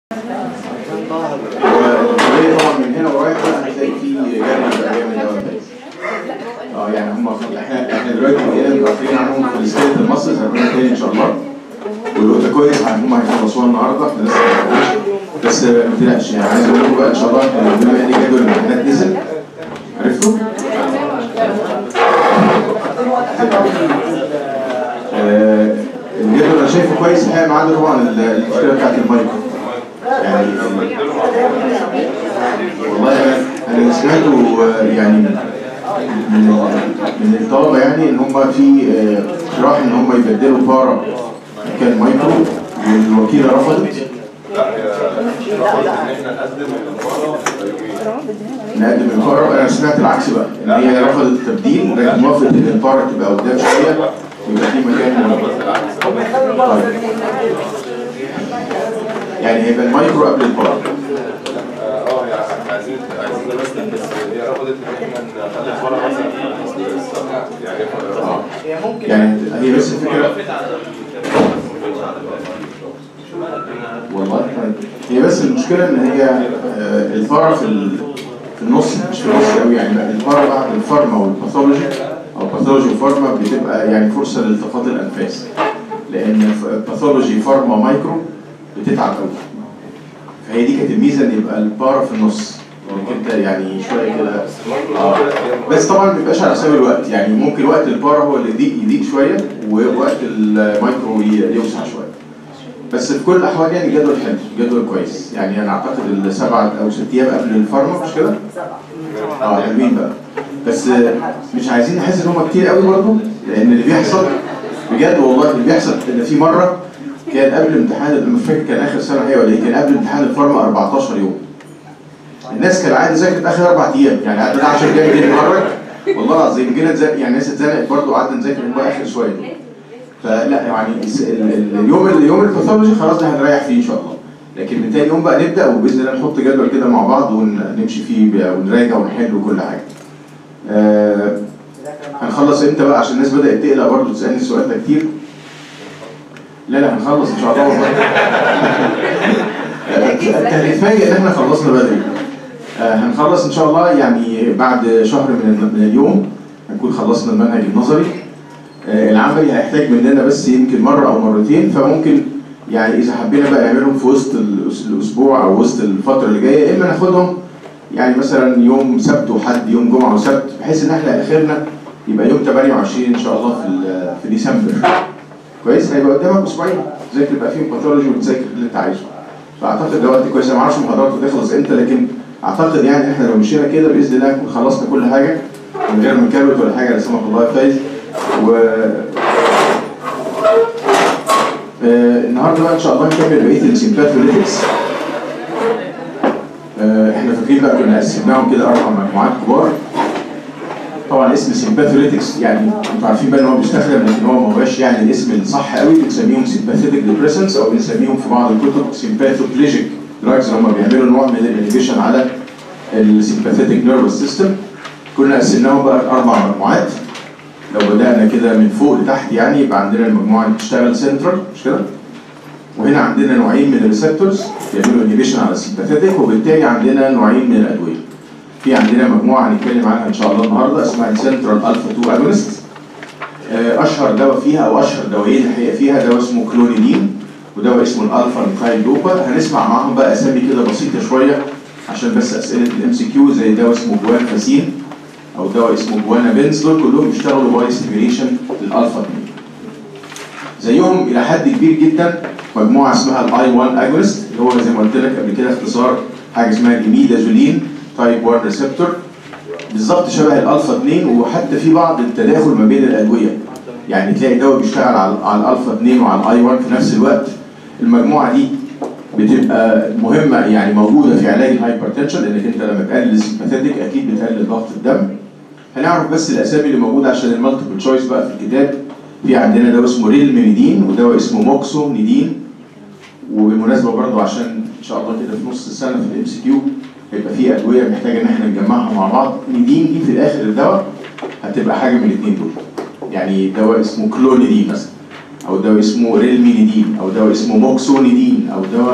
والطريقه طبعا من هنا ورايح بقى هتلاقي في جري الايام الدواء اه يعني هم احنا احنا دلوقتي بقينا متاخرين عنهم في الستيت المصري هنعملها تاني ان شاء الله والوقت كويس هم هيخلصوها النهارده احنا لسه ما بدأناش. بس ما تقلقش يعني عايز اقول لكم بقى ان شاء الله احنا بما ان جدول الامتحانات نزل عرفتوا؟ آه، الجدول انا شايفه كويس الحقيقه ما عدا طبعا المشكله بتاعت المايكرو يعني والله انا انا سمعته آه، يعني من من الطلبه يعني ان هم في آه، اقتراح ان هم يبدلوا بارا مكان مايكرو والوكيله رفضت نقدم البارا انا سمعت العكس بقى ان هي رفضت التبديل لكن وافقت ان البارا تبقى قدام شويه يبقى في مكان طيب. يعني هيبقى المايكرو قبل البارا اه يعني احنا عايزين عايزين نمثل بس هي رفضت ان احنا نخلي الفرع مثلا يعني اه يعني هي بس الفكره والله طيب. هي بس المشكله ان هي آه، الفاره في ال- في النص مش في النص قوي يعني لا، الفاره بعد الفارما والباثولوجي او باثولوجي وفارما بتبقى يعني فرصه لالتقاط الانفاس لان ف- باثولوجي فارما مايكرو بتتعب قوي فهي دي كانت الميزه ان يبقى البارا في النص انك انت يعني شويه كده اه بس طبعا ما بيبقاش على حساب الوقت يعني ممكن وقت البارا هو اللي يضيق يضيق شويه ووقت المايكرو ي- يوسع شويه بس في كل الاحوال يعني جدول حلو جدول كويس يعني انا اعتقد السبعه او ست ايام قبل الفارما مش كده؟ اه حلوين بقى بس مش عايزين نحس ان هم كتير قوي برضه لان اللي بيحصل بجد والله اللي بيحصل ان في مره كان قبل امتحان أنا مش فاكر كان اخر سنه هي ولا ايه كان قبل امتحان الفارما 14 يوم الناس كالعاده ذاكرت اخر اربع ايام يعني قعدنا 10 ايام كده نتحرك والله العظيم جينا نذاكر يعني الناس اتزنقت برضه وقعدنا نذاكر هم اخر شويه فلا يعني الس- ال- ال- اليوم اليوم الباثولوجي خلاص ده هنريح فيه ان شاء الله لكن من تاني يوم بقى نبدا وباذن الله نحط جدول كده مع بعض ونمشي فيه بقى ونراجع ونحل وكل حاجه. آه هنخلص امتى بقى عشان الناس بدات تقلق برضه تسالني السؤال ده كتير. لا لا هنخلص ان شاء الله والله. التهديفية ان احنا خلصنا بدري. آه هنخلص ان شاء الله يعني بعد شهر من من اليوم هنكون خلصنا المنهج النظري. آه، العملي هيحتاج مننا بس يمكن مره او مرتين فممكن يعني اذا حبينا بقى نعملهم في وسط الأس- الاسبوع او وسط الفتره اللي جايه يا اما ناخدهم يعني مثلا يوم سبت وحد يوم جمعه وسبت بحيث ان احنا اخرنا يبقى يوم 28 ان شاء الله في ال- في ديسمبر كويس هيبقى قدامك اسبوعين تذاكر بقى فيهم باثولوجي وتذاكر اللي انت عايزه فاعتقد ده وقت كويس انا ما اعرفش محاضراته تخلص امتى لكن اعتقد يعني احنا لو مشينا كده باذن الله نكون خلصنا كل حاجه من غير ما نكروت ولا حاجه لا سمح الله يا فايز و آه، النهارده بقى ان شاء الله نكمل بقيه السيمباثوليتكس آه، احنا فاكرين بقى كنا قسمناهم كده اربع مجموعات كبار طبعا اسم سيمباثوليتكس يعني انتوا عارفين بقى ان هو بيستخدم لكن هو ما هوش يعني الاسم الصح قوي بنسميهم سيمباثيتك ديبريسنس او بنسميهم في بعض الكتب سيمباثوبليجيك دراجز اللي هم بيعملوا نوع من الانهبيشن على السيمباثيتك نيرفس سيستم كنا قسمناهم بقى لاربع مجموعات لو بدأنا كده من فوق لتحت يعني يبقى عندنا المجموعة اللي بتشتغل سنترال مش كده؟ وهنا عندنا نوعين من الريسبتورز بيعملوا انهبيشن على السيمباثيتك وبالتالي عندنا نوعين من الأدوية. في عندنا مجموعة هنتكلم عنها إن شاء الله النهاردة اسمها السنترال ألفا 2 أجونست. أشهر دواء فيها أو أشهر دوايين الحقيقة فيها دواء اسمه كلونيدين ودواء اسمه الألفا ميثايل دوبا هنسمع معاهم بقى أسامي كده بسيطة شوية عشان بس أسئلة الام سي كيو زي دواء اسمه جوانفاسين او دواء اسمه جوانا بنز دول كلهم بيشتغلوا باي ستيميليشن للالفا 2 زيهم الى حد كبير جدا مجموعه اسمها الاي 1 اجونست اللي هو زي ما قلت لك قبل كده اختصار حاجه اسمها الاميدازولين تايب 1 ريسبتور بالظبط شبه الالفا 2 وحتى في بعض التداخل ما بين الادويه يعني تلاقي دواء بيشتغل على على الالفا 2 وعلى الاي 1 في نفس الوقت المجموعه دي بتبقى مهمه يعني موجوده في علاج الهايبرتنشن لانك انت لما تقلل السيمباثيتك اكيد بتقلل ضغط الدم هنعرف بس الاسامي اللي موجوده عشان المالتيبل تشويس بقى في الكتاب في عندنا دواء اسمه ريلمينيدين ودواء اسمه موكسونيدين وبالمناسبه برضه عشان ان شاء الله كده في نص السنه في الام سي كيو هيبقى في ادويه محتاجه ان احنا نجمعها مع بعض نيدين دي في الاخر الدواء هتبقى حاجه من الاثنين دول يعني دواء اسمه كلونيدين مثلا او دواء اسمه ريلمينيدين او دواء اسمه موكسونيدين او دواء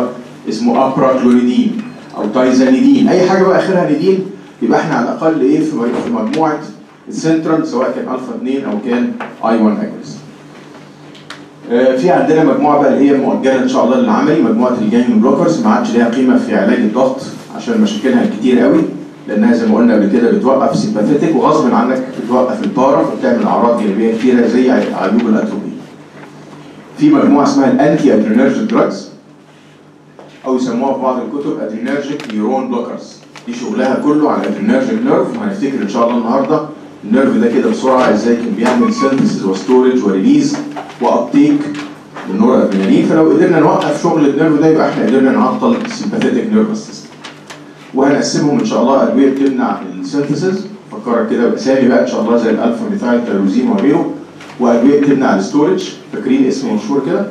اسمه ابراكلوريدين او تايزانيدين اي حاجه بقى اخرها نيدين يبقى احنا على الاقل ايه في في مجموعه السنترال سواء كان الفا 2 او كان اي 1 اجونست آه، في عندنا مجموعه بقى اللي هي مؤجله ان شاء الله للعملي مجموعه الجاين بلوكرز ما عادش ليها قيمه في علاج الضغط عشان مشاكلها الكتير قوي لانها زي ما قلنا قبل كده بتوقف سيمباثيتك وغصب عنك بتوقف البارا فبتعمل اعراض جانبيه كتيره زي عيوب الاتروبي. في مجموعه اسمها الانتي ادرينرجيك دراجز او يسموها في بعض الكتب ادرينرجيك نيورون بلوكرز دي شغلها كله على الادرينرجيك نيرف وهنفتكر ان شاء الله النهارده النيرف ده كده بسرعه ازاي كان بيعمل سينثيسيس وستورج وريليز وابتيك للنور ادرينالين فلو قدرنا نوقف شغل النيرف ده يبقى احنا قدرنا نعطل السيمباثيتك نيرفس سيستم وهنقسمهم ان شاء الله ادويه بتمنع السينثيسيس فكرك كده باسامي بقى ان شاء الله زي الالفا ميثايل تيروزين وغيره وادويه بتمنع الستورج فاكرين اسم مشهور كده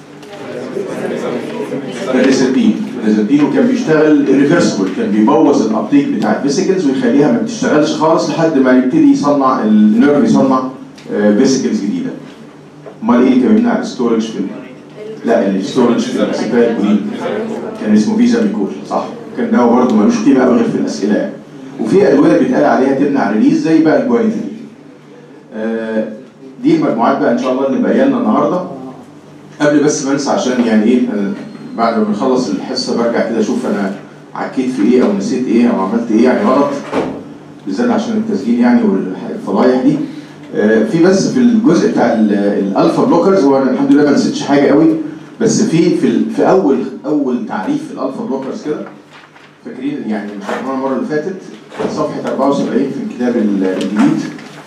الريزابين الريزابين وكان بيشتغل ريفرسبل كان بيبوظ الابتيك بتاع الفيسيكلز ويخليها ما بتشتغلش خالص لحد ما يبتدي يصنع النيرف يصنع فيسيكلز جديده امال ايه اللي كان بيمنع الستورج في ال- لا الستورج في الاسيتايل كولين كان اسمه فيزا ميكول صح كان ده برضه ملوش قيمه قوي غير في الاسئله يعني وفي ادويه بيتقال عليها تمنع ريليز زي بقى الجوانيتين آه، دي المجموعات بقى ان شاء الله اللي باقيه لنا النهارده قبل بس ما انسى عشان يعني ايه أنا بعد ما نخلص الحصه برجع كده اشوف انا عكيت في ايه او نسيت ايه او عملت ايه يعني غلط بالذات عشان التسجيل يعني والفضايح دي آه، في بس في الجزء بتاع ال- الالفا بلوكرز هو انا الحمد لله ما نسيتش حاجه قوي بس في في ال- في اول اول تعريف في الالفا بلوكرز كده فاكرين يعني مش عارفين المره اللي فاتت صفحه 74 في الكتاب ال- الجديد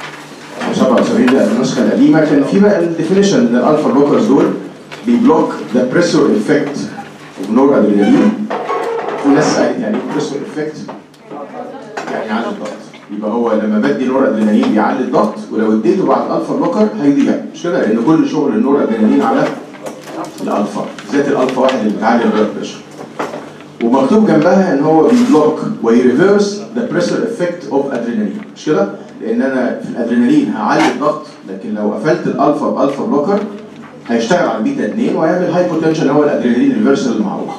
أو 77 ده النسخه القديمه كان في بقى الديفينيشن ان الالفا بلوكرز دول بيبلوك ذا بريسور افكت اوف نور ادرينالين في ناس سالت يعني ايه بريسور افكت يعني يعلي الضغط يبقى هو لما بدي نور ادرينالين بيعلي الضغط ولو اديته بعد الالفا بلوكر هيضيع مش كده لان كل شغل النور ادرينالين على الالفا بالذات الالفا واحد اللي بتعلي البلد بريشر ومكتوب جنبها ان هو بيبلوك ويريفيرس ذا بريشر افكت اوف ادرينالين مش كده؟ لان انا في الادرينالين هعلي الضغط لكن لو قفلت الالفا بالفا بلوكر هيشتغل على البيتا 2 وهيعمل هايبوتنشن اللي هو الادرينالين ريفرسال المعروف.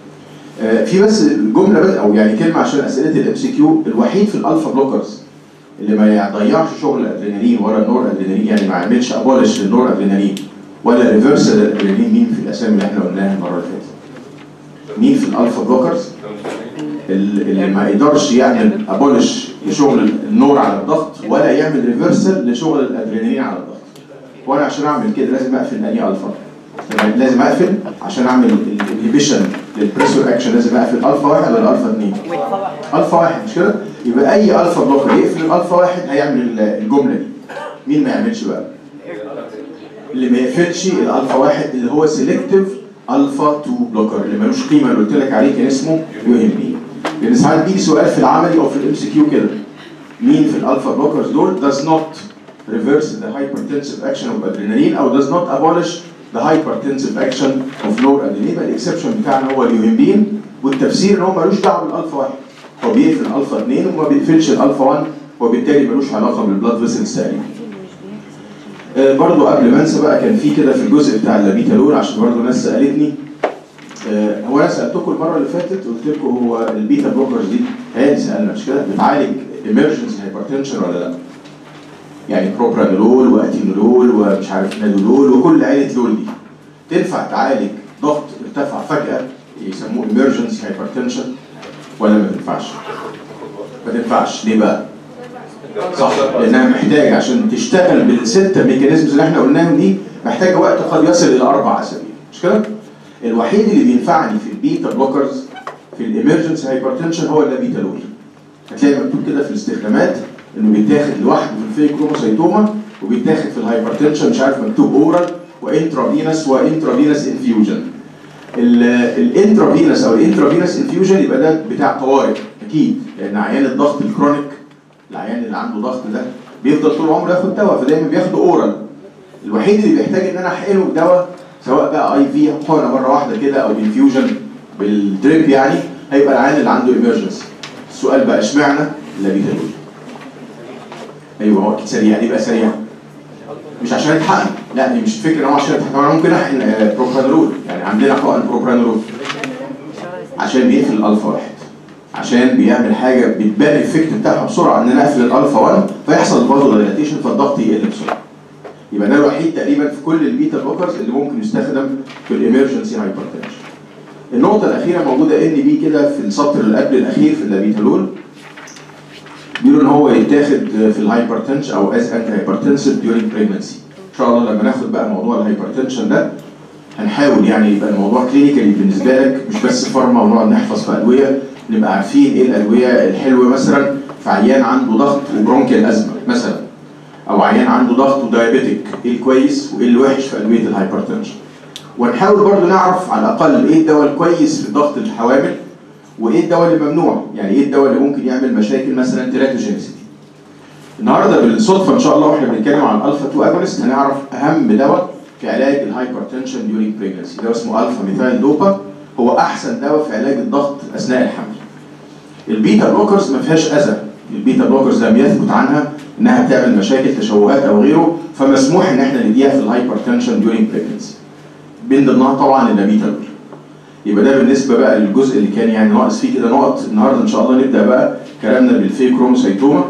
آه، في بس جمله بس او يعني كلمه عشان اسئله الام سي كيو الوحيد في الالفا بلوكرز اللي ما يضيعش شغل الادرينالين ولا النور ادرينالين يعني ما يعملش ابولش للنور ادرينالين ولا ريفرسال الادرينالين مين في الاسامي اللي احنا قلناها المره اللي فاتت؟ مين في الالفا بلوكرز اللي ما يقدرش يعمل ابولش لشغل النور على الضغط ولا يعمل ريفرسال لشغل الادرينالين على الضغط وانا عشان اعمل كده لازم اقفل انهي الفا يعني لازم اقفل عشان اعمل الانهبيشن للبريسور اكشن لازم اقفل الفا واحد ولا الفا اثنين الفا واحد مش كده يبقى اي الفا بلوكر يقفل الالفا واحد هيعمل الجمله دي مين ما يعملش بقى اللي ما يقفلش الالفا واحد اللي هو سيلكتيف الفا 2 بلوكر اللي ملوش قيمه اللي قلت لك عليه كان اسمه يو ام بي لان ساعات بيجي سؤال في العملي او في الام سي كيو كده مين في الالفا بلوكرز دول does not reverse the hypertensive action of adrenaline او does not abolish the hypertensive action of noradrenaline يبقى الاكسبشن بتاعنا هو اليوهمبين والتفسير ان هو ملوش دعوه بالالفا واحد هو بيقفل الالفا 2 وما بيقفلش الالفا 1 وبالتالي ملوش علاقه بالبلاد فيسلز تقريبا آه، برضو قبل ما انسى بقى كان في كده في الجزء بتاع اللابيتالول عشان برضو ناس سالتني آه، هو انا سالتكم المره اللي فاتت قلت لكم هو البيتا بلوكرز دي هي سالنا مش كده بتعالج ايمرجنسي هايبرتنشن ولا لا؟ يعني بروبرانولول واتينولول ومش عارف نادولول وكل عيله لول دي تنفع تعالج ضغط ارتفع فجاه يسموه ايمرجنسي هايبرتنشن ولا ما تنفعش؟ ما تنفعش ليه بقى؟ صح لانها محتاجه عشان تشتغل بالستة ميكانيزمز اللي احنا قلناهم دي محتاجه وقت قد يصل الى اربع اسابيع مش كده؟ الوحيد اللي بينفعني في البيتا بلوكرز في الامرجنسي هايبرتنشن هو اللابيتالول هتلاقي مكتوب كده في الاستخدامات انه بيتاخد لوحده في الفيكروموسيتوما وبيتاخد في الهايبرتنشن مش عارف مكتوب اورال وانترافينس وانترافينس انفيوجن الانترافينس او الانترافينس انفيوجن يبقى ده بتاع طوارئ اكيد لان عيان الضغط الكرونيك العيان اللي عنده ضغط ده بيفضل طول عمره ياخد دواء فدايما بياخد اورال الوحيد اللي بيحتاج ان انا احقنه بدواء سواء بقى اي في حقنه مره واحده كده او انفيوجن بالدريب يعني هيبقى العيان اللي عنده ايمرجنسي السؤال بقى اشمعنى اللابيتالول ايوه هو اكيد سريع يبقى سريع مش عشان يتحقن لا دي مش الفكره ان هو عشان يتحقن انا ممكن احقن آه، بروبرانولول يعني عندنا حقن بروبرانولول عشان بيقفل الالفا واحد عشان بيعمل حاجه بتبان الافكت بتاعها بسرعه ان انا اقفل الالفا 1 فيحصل فازو دايلاتيشن فالضغط يقل بسرعه يبقى ده الوحيد تقريبا في كل البيتا بلوكرز اللي ممكن يستخدم في الامرجنسي هايبرتنشن النقطة الأخيرة موجودة ان بي كده في السطر اللي قبل الأخير في اللابيتالول بيقولوا إن هو يتاخد في الهايبرتنشن أو از انتي هايبرتنسيف ديورينج بريجنسي إن شاء الله لما ناخد بقى موضوع الهايبرتنشن ده هنحاول يعني يبقى الموضوع كلينيكالي بالنسبة لك مش بس فارما ونقعد نحفظ في أدوية نبقى عارفين إيه الأدوية الحلوة مثلا في عيان عنده ضغط وبرونكيال أزمة مثلا أو عيان عنده ضغط ودايابيتك إيه الكويس وإيه الوحش في أدوية الهايبرتنشن ونحاول برضو نعرف على الاقل ايه الدواء الكويس في ضغط الحوامل وايه الدواء اللي ممنوع يعني ايه الدواء اللي ممكن يعمل مشاكل مثلا تيراتوجينيسيتي النهارده بالصدفه ان شاء الله واحنا بنتكلم عن الالفا 2 اجونست هنعرف اهم دواء في علاج الهايبرتنشن ديورينج بريجنسي دواء اسمه الفا ميثايل دوبا هو احسن دواء في علاج الضغط اثناء الحمل البيتا بلوكرز ما فيهاش اذى البيتا بلوكرز لم يثبت عنها انها بتعمل مشاكل تشوهات او غيره فمسموح ان احنا نديها في الهايبرتنشن ديورينج بريجنسي من ضمنها طبعا اللابيتال يبقى ده بالنسبه بقى للجزء اللي كان يعني ناقص فيه كده نقط النهارده ان شاء الله نبدا بقى كلامنا بالفي كروموسايتوما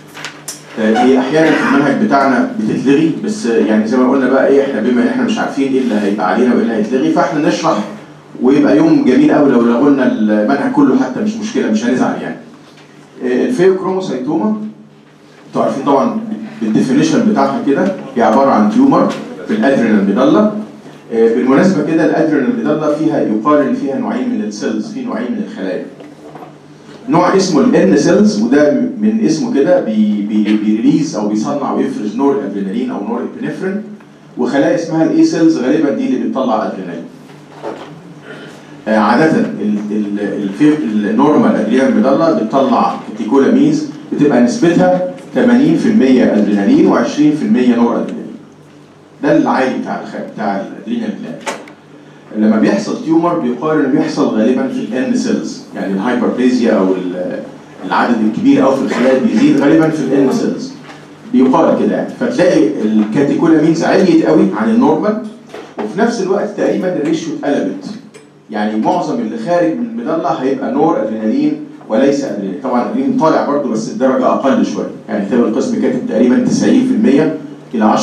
هي احيانا في المنهج بتاعنا بتتلغي بس يعني زي ما قلنا بقى ايه احنا بما ان احنا مش عارفين ايه اللي هيبقى علينا وايه اللي هيتلغي فاحنا نشرح ويبقى يوم جميل قوي لو لغوا المنهج كله حتى مش مشكله مش هنزعل يعني الفيو كروموسايتوما انتوا عارفين طبعا بالديفينيشن بتاعها كده هي عباره عن تيومر في الادرينال ميدالا بالمناسبه كده الادرينال ميدالا فيها يقال ان فيها نوعين من السيلز في نوعين من الخلايا نوع اسمه الان سيلز وده من اسمه كده بي بي بيريليز او بيصنع ويفرز نور ادرينالين او نور ابنفرين وخلايا اسمها الاي سيلز غالبا دي اللي بتطلع ادرينالين آه عادة النورمال ادرينال ميدالا بتطلع كاتيكولامينز بتبقى نسبتها 80% ادرينالين و20% نور ادرينالين ده العادي بتاع الخ... بتاع الادرينال جلاند لما بيحصل تيومر بيقال انه بيحصل غالبا في الان سيلز يعني الهايبربليزيا او العدد الكبير قوي في الخلايا بيزيد غالبا في الان سيلز بيقال كده يعني فتلاقي الكاتيكولامينز عليت قوي عن النورمال وفي نفس الوقت تقريبا الريشيو اتقلبت يعني معظم اللي خارج من المظله هيبقى نور ادرينالين وليس ادرينالين طبعا الادرينالين طالع برضه بس الدرجه اقل شويه يعني كتاب القسم كاتب تقريبا 90% الى 10%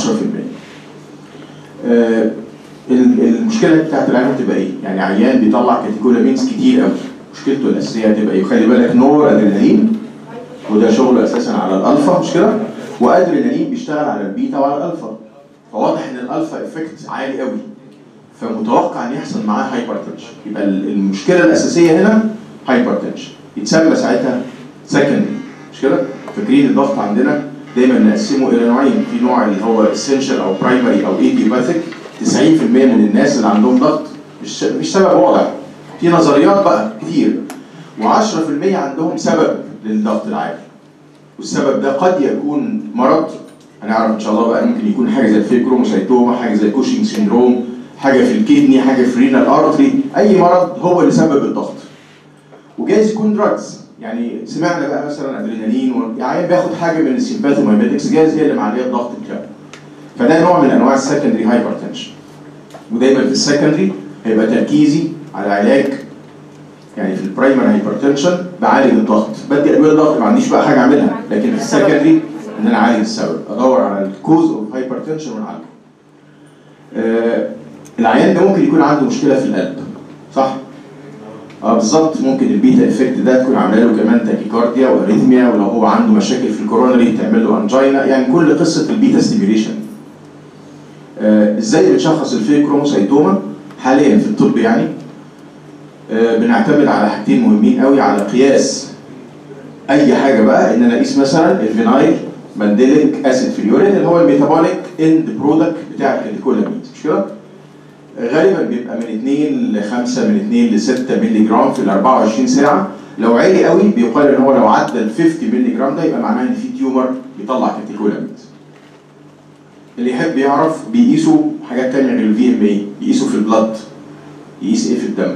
آه المشكله بتاعت العيان تبقى ايه؟ يعني عيان بيطلع كاتيكولامينز كتير قوي مشكلته الاساسيه هتبقى ايه؟ خلي بالك نور ادرينالين وده شغله اساسا على الالفا مش كده؟ وادرينالين بيشتغل على البيتا وعلى الالفا فواضح ان الالفا افكت عالي قوي فمتوقع ان يحصل معاه هايبرتنشن يبقى المشكله الاساسيه هنا هايبرتنشن يتسمى ساعتها سكندري مش كده؟ فاكرين الضغط عندنا دايما نقسمه الى نوعين في نوع اللي هو اسينشال او برايمري او ايديوباثيك 90% من الناس اللي عندهم ضغط مش مش سبب واضح في نظريات بقى كتير و10% عندهم سبب للضغط العالي والسبب ده قد يكون مرض هنعرف ان شاء الله بقى ممكن يكون حاجه زي الفيكروموسايتوما حاجه زي كوشنج سيندروم حاجه في الكدني حاجه في رينال ارتري اي مرض هو اللي سبب الضغط وجايز يكون دراجز يعني سمعنا بقى مثلا ادرينالين يعني بياخد حاجه من السيمباثومايميتكس جايز هي اللي معليه الضغط بتاعه فده نوع من انواع السكندري هايبرتنشن ودايما في السكندري هيبقى تركيزي على علاج يعني في البرايمري هايبرتنشن بعالج الضغط بدي ادويه الضغط ما عنديش بقى حاجه اعملها لكن في السكندري ان انا اعالج السبب ادور على الكوز اوف هايبرتنشن ونعالجه آه العيان ده ممكن يكون عنده مشكله في القلب صح اه بالظبط ممكن البيتا افكت ده تكون عامله له كمان تاكيكارديا واريثميا ولو هو عنده مشاكل في الكورونري تعمل له انجينا يعني كل قصه البيتا ستيميوليشن آه ازاي بتشخص الفيكروموسايتوما حاليا في الطب يعني آه بنعتمد على حاجتين مهمين قوي على قياس اي حاجه بقى ان انا اقيس مثلا الفينايل مانديليك اسيد في اليورين اللي هو الميتابوليك اند برودكت بتاع الكاتيكولامينز مش كده؟ غالبا بيبقى من 2 ل 5 من 2 ل 6 مللي جرام في ال 24 ساعه لو عالي قوي بيقال ان هو لو عدى ال 50 مللي جرام ده يبقى معناه ان في تيومر بيطلع كاتيكولامينز اللي يحب يعرف بيقيسوا حاجات تانية غير الفي ام اي بيقيسوا في البلد يقيس ايه في الدم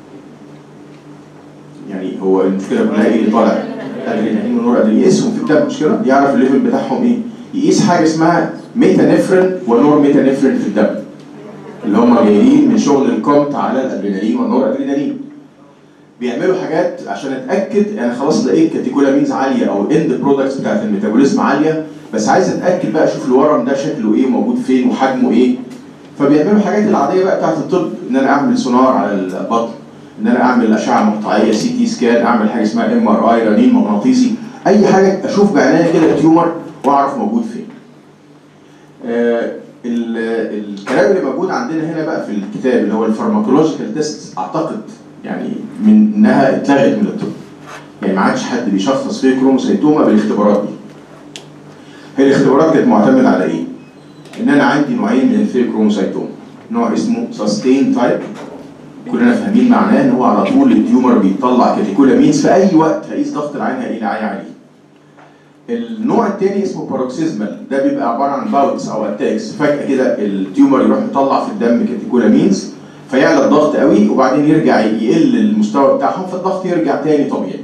يعني هو المشكله كلها ايه اللي طالع ادرينالين ونور ادرينالين يقيسهم في الدم مش كده يعرف الليفل بتاعهم ايه يقيس حاجه اسمها ميتانفرين ونور ميتانفرين في الدم اللي هم جايين من شغل الكومت على الادرينالين والنور ادرينالين بيعملوا حاجات عشان اتاكد انا خلاص لقيت كاتيكولامينز عاليه او اند برودكتس بتاعت الميتابوليزم عاليه بس عايز اتاكد بقى اشوف الورم ده شكله ايه وموجود فين وحجمه ايه فبيعملوا الحاجات العاديه بقى بتاعت الطب ان انا اعمل سونار على البطن ان انا اعمل اشعه مقطعيه سي تي سكان اعمل حاجه اسمها ام ار اي رنين مغناطيسي اي حاجه اشوف بعنايه كده التيومر واعرف موجود فين. آه ال- الكلام اللي موجود عندنا هنا بقى في الكتاب اللي هو الفارماكولوجيكال تيست اعتقد يعني من انها اتلغت من الطب. يعني ما عادش حد بيشخص فيه كروموسيتوما بالاختبارات دي. هي الاختبارات كانت معتمده على ايه؟ ان انا عندي نوعين من الفيكروموسيتوم نوع اسمه سستين تايب كلنا فاهمين معناه ان هو على طول التيومر بيطلع كاتيكولامينز في اي وقت هقيس ضغط العين هلاقيه العين عليه النوع الثاني اسمه باروكسيزمال ده بيبقى عباره عن باوتس او اتاكس فجاه كده التيومر يروح يطلع في الدم كاتيكولامينز فيعلى الضغط قوي وبعدين يرجع يقل المستوى بتاعهم فالضغط يرجع تاني طبيعي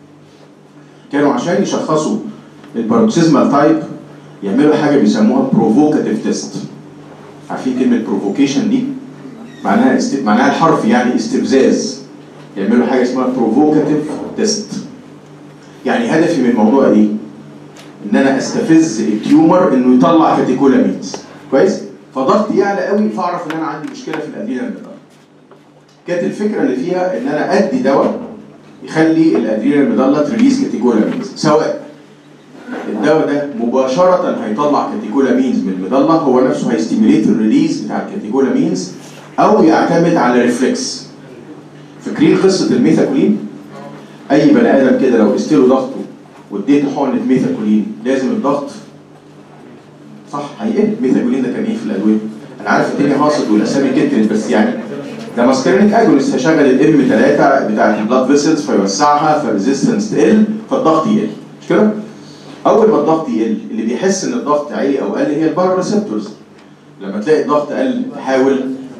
كانوا عشان يشخصوا الباروكسيزمال تايب يعملوا حاجه بيسموها بروفوكاتيف تيست عارفين كلمه بروفوكيشن دي معناها است... معناها الحرف يعني استفزاز يعملوا حاجه اسمها بروفوكاتيف تيست يعني هدفي من الموضوع ايه ان انا استفز التيومر انه يطلع كاتيكولامينز كويس فضغطي يعلى قوي فاعرف ان انا عندي مشكله في الادرينال ميدال كانت الفكره اللي فيها ان انا ادي دواء يخلي الادرينال ميدالا تريليز كاتيكولامينز سواء الدواء ده مباشرة هيطلع كاتيكولامينز من المظلة هو نفسه هيستيميليت الريليز بتاع الكاتيكولامينز أو يعتمد على ريفلكس فاكرين قصة الميثاكولين؟ أي بني آدم كده لو قست له ضغطه واديته حقنة ميثاكولين لازم الضغط صح هيقل الميثاكولين ده كان إيه في الأدوية؟ أنا عارف الدنيا هاصد والأسامي كترت بس يعني ده ماسكرينيك اجونست هيشغل الام 3 بتاعت البلاد فيسلز فيوسعها فالريزيستنس تقل فالضغط يقل مش كده؟ اول ما الضغط يقل اللي بيحس ان الضغط عالي او قل هي الباراريسبتورز لما تلاقي الضغط قل تحاول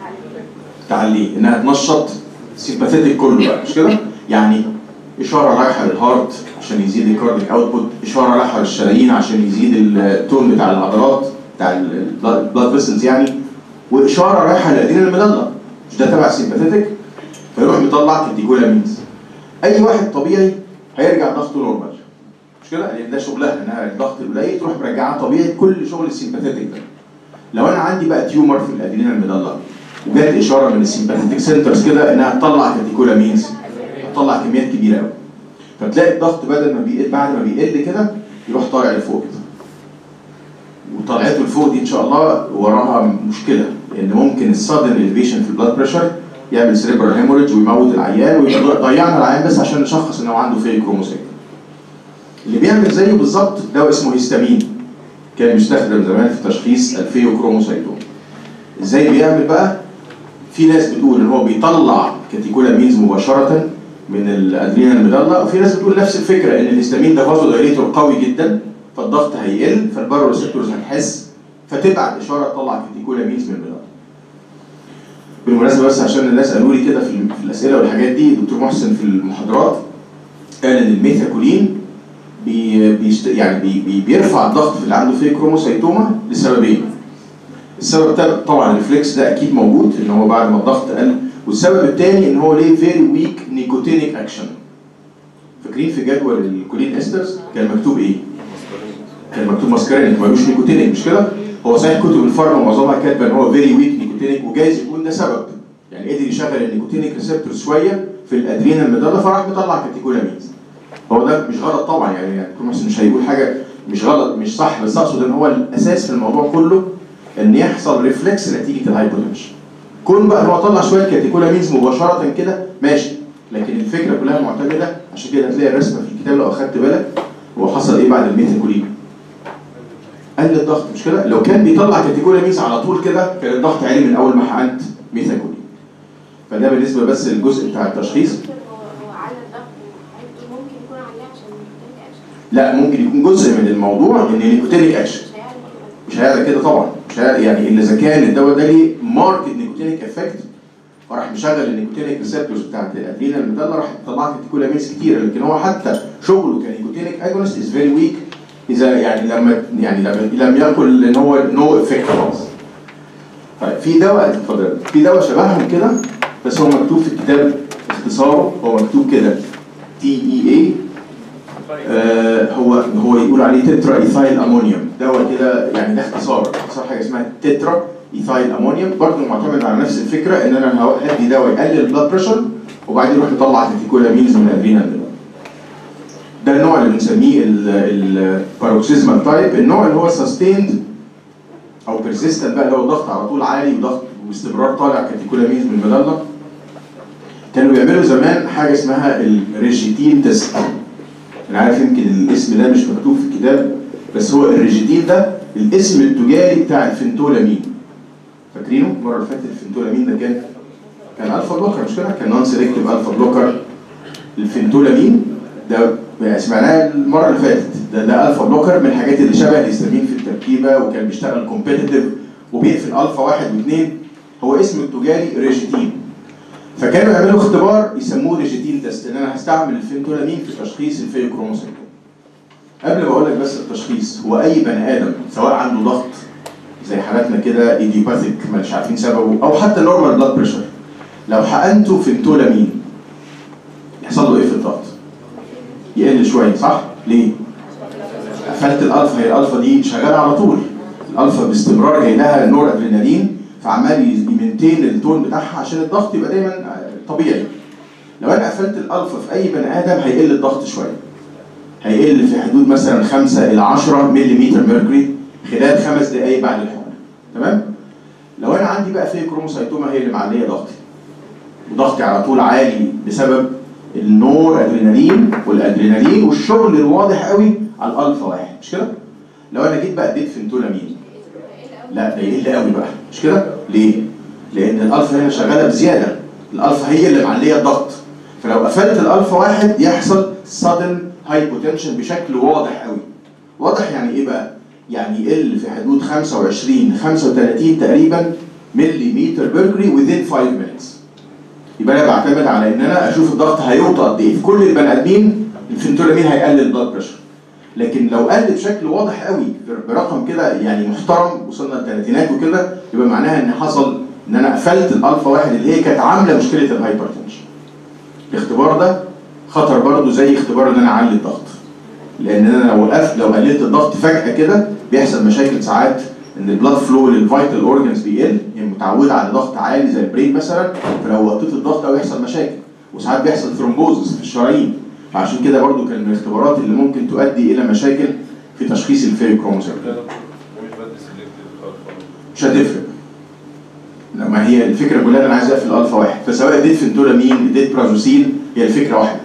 تعليه انها تنشط السيمباثيتك كله بقى مش كده؟ يعني اشاره رايحه للهارت عشان يزيد الكارديك اوتبوت اشاره رايحه للشرايين عشان يزيد التون بتاع العضلات بتاع البلاد فيسلز يعني واشاره رايحه للادرينال الميدالا مش ده تبع السيمباثيتك فيروح مطلع كاتيكولامينز اي واحد طبيعي هيرجع ضغطه نورمال مش كده؟ لان ده شغلها انها الضغط القليل تروح مرجعها طبيعي كل شغل السيمباثيتك ده. لو انا عندي بقى تيومر في الادرينال ميدالا وجت اشاره من السيمباثيتك سنترز كده انها تطلع كاتيكولامينز تطلع كميات كبيره قوي. فتلاقي الضغط بدل ما بيقل بعد ما بيقل كده يروح طالع لفوق كده. وطلعته لفوق دي ان شاء الله وراها مشكله لان ممكن السادن الفيشن في البلاد بريشر يعمل سريبرال هيموريدج ويموت العيان ويضيعنا العيان بس عشان نشخص ان هو عنده فيك كروموسيت. اللي بيعمل زيه بالظبط دواء اسمه هيستامين كان بيستخدم زمان في تشخيص الفيوكروموسيتوم ازاي بيعمل بقى في ناس بتقول ان هو بيطلع كاتيكولامينز مباشره من الادرينال ميدالا وفي ناس بتقول نفس الفكره ان الهيستامين ده فازو دايليتور قوي جدا فالضغط هيقل فالباروريسبتورز هتحس فتبعت اشاره تطلع كاتيكولامينز من الميدالا بالمناسبه بس عشان الناس قالوا لي كده في, في الاسئله والحاجات دي دكتور محسن في المحاضرات قال ان الميثاكولين بي بيشت... يعني بي بي بيرفع الضغط في اللي عنده فيه كروموسيتوما لسببين. السبب ده طبعا الريفلكس ده اكيد موجود ان هو بعد ما الضغط قل والسبب الثاني ان هو ليه فيري ويك نيكوتينيك اكشن. فاكرين في جدول الكولين استرز كان مكتوب ايه؟ كان مكتوب ماسكارينيك ملوش نيكوتينيك مش كده؟ هو صحيح كتب الفارما معظمها كاتبه ان هو فيري ويك نيكوتينيك وجايز يكون ده سبب. يعني قدر يشغل النيكوتينيك ريسبتور شويه في الادرينال ميدالا فراح مطلع كاتيكولامينز. هو ده مش غلط طبعا يعني يعني دكتور محسن مش هيقول حاجه مش غلط مش صح بس اقصد ان هو الاساس في الموضوع كله ان يحصل ريفلكس نتيجه الهايبوتنشن. كون بقى ان هو طلع شويه كاتيكولامينز مباشره كده ماشي لكن الفكره كلها معتمده عشان كده هتلاقي الرسمه في الكتاب لو اخدت بالك هو حصل ايه بعد الميثاكولين؟ قل الضغط مش كده؟ لو كان بيطلع كاتيكولامينز على طول كده كان الضغط عالي من اول ما حقنت ميثاكولين. فده بالنسبه بس للجزء بتاع التشخيص هو على الضغط ممكن يكون عليه عشان النيكوتينيك اكشن لا ممكن يكون جزء من الموضوع ان النيكوتينيك اكشن مش هيعمل كده مش هيعمل كده طبعا مش هيعمل يعني الا اذا كان الدواء ده ليه ماركت نيكوتينيك افكت فراح مشغل النيكوتينيك ريسبتورز بتاعت الادرينال الميدالا راح طلعت كاتيكولامينز كتيره لكن هو حتى شغله كنيكوتينيك اجونست از فيري ويك اذا يعني لما يعني لما لم يكن ان هو نو افكت خالص طيب في دواء اتفضل في دواء شبههم كده بس هو مكتوب في الكتاب اختصاره هو مكتوب كده تي اي اي هو هو يقول عليه تترا ايثايل امونيوم ده هو كده يعني ده اختصار اختصار حاجه اسمها تترا ايثايل امونيوم برضه معتمد على نفس الفكره ان انا هو- هدي دواء يقلل البلاد بريشر وبعدين يروح يطلع كاتيكولامينز من الادرينال ده النوع اللي بنسميه الباروكسيزمال تايب النوع اللي هو سستيند او بيرسيستنت بقى اللي هو ضغط على طول عالي وضغط واستمرار طالع كاتيكولامينز من المظله كانوا بيعملوا زمان حاجه اسمها الريجيتين تيست انا عارف يمكن الاسم ده مش مكتوب في الكتاب بس هو الريجيتين ده الاسم التجاري بتاع الفنتولامين فاكرينه المره اللي فاتت الفنتولامين ده كان كان الفا بلوكر مش كده كان نون سيلكتيف الفا بلوكر الفنتولامين ده بقى سمعناه المره اللي فاتت ده ده الفا بلوكر من الحاجات اللي شبه الهستامين في التركيبه وكان بيشتغل كومبيتيتيف وبيقفل الفا واحد واثنين هو اسمه التجاري ريجيتين فكانوا يعملوا اختبار يسموه ريجيتين تيست ان انا هستعمل الفنتولامين في تشخيص الفيوكروموسيتوم قبل ما اقول لك بس التشخيص هو اي بني ادم سواء عنده ضغط زي حالاتنا كده ايديوباثيك مش عارفين سببه او حتى نورمال بلاد بريشر لو حقنته فنتولامين يحصل له ايه في الضغط؟ يقل شويه صح؟ ليه؟ قفلت الالفا هي الالفا دي شغاله على طول الالفا باستمرار جاي لها نور ادرينالين فعمال يمنتين التون بتاعها عشان الضغط يبقى دايما طبيعي لو انا قفلت الالفا في اي بني ادم هيقل الضغط شويه هيقل في حدود مثلا 5 الى 10 ملم ميركوري خلال خمس دقائق بعد الحقن تمام لو انا عندي بقى في كروموسايتوما هي اللي معليه ضغطي وضغطي على طول عالي بسبب النور ادرينالين والادرينالين والشغل الواضح قوي على الالفا واحد مش كده لو انا جيت بقى اديت فنتولامين لا ده يقل قوي بقى مش كده ليه لان الالفا هنا شغاله بزياده الالفا هي اللي معليه الضغط فلو قفلت الالفا واحد يحصل sudden هايبوتنشن بشكل واضح قوي واضح يعني ايه بقى يعني يقل في حدود 25 35 تقريبا ملي متر ميركوري within 5 minutes يبقى انا بعتمد على ان انا اشوف الضغط هيوطى قد ايه في كل البني ادمين الفنتولامين هيقلل البلاد بريشر لكن لو قل بشكل واضح قوي برقم كده يعني محترم وصلنا للثلاثينات وكده يبقى معناها ان حصل ان انا قفلت الالفا واحد اللي هي كانت عامله مشكله الهايبرتنشن الاختبار ده خطر برضه زي اختبار ان انا اعلي الضغط لان انا لو وقفت لو قللت الضغط فجاه كده بيحصل مشاكل ساعات ان البلاد فلو للفيتال اورجنز بيقل هي متعوده على ضغط عالي زي البرين مثلا فلو وطيت الضغط قوي يحصل مشاكل وساعات بيحصل ثرومبوزس في الشرايين فعشان كده برضو كان من الاختبارات اللي ممكن تؤدي الى مشاكل في تشخيص الفيوكروموسوم مش بدي سيلكتيف الفا مش هتفرق لا، ما هي الفكره كلها إن انا عايز اقفل الفا واحد فسواء اديت فنتولامين اديت برازوسين هي الفكره واحده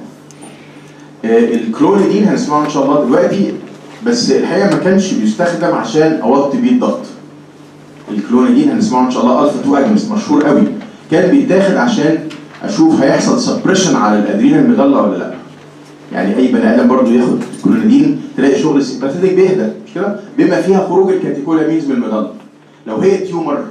آه، الكلونيدين هنسمعه ان شاء الله دلوقتي بس الحقيقه ما كانش بيستخدم عشان اوطي بيه الضغط الكلونيدين هنسمعه ان شاء الله الفا 2 اجنست مشهور قوي كان بيتاخد عشان اشوف هيحصل سبريشن على الادرينال ميدالا ولا لا يعني اي بني ادم برضه ياخد كلونيدين تلاقي شغل السيمباثيتك بيهدى مش كده بما فيها خروج الكاتيكولامينز من الميدالا لو هي تيومر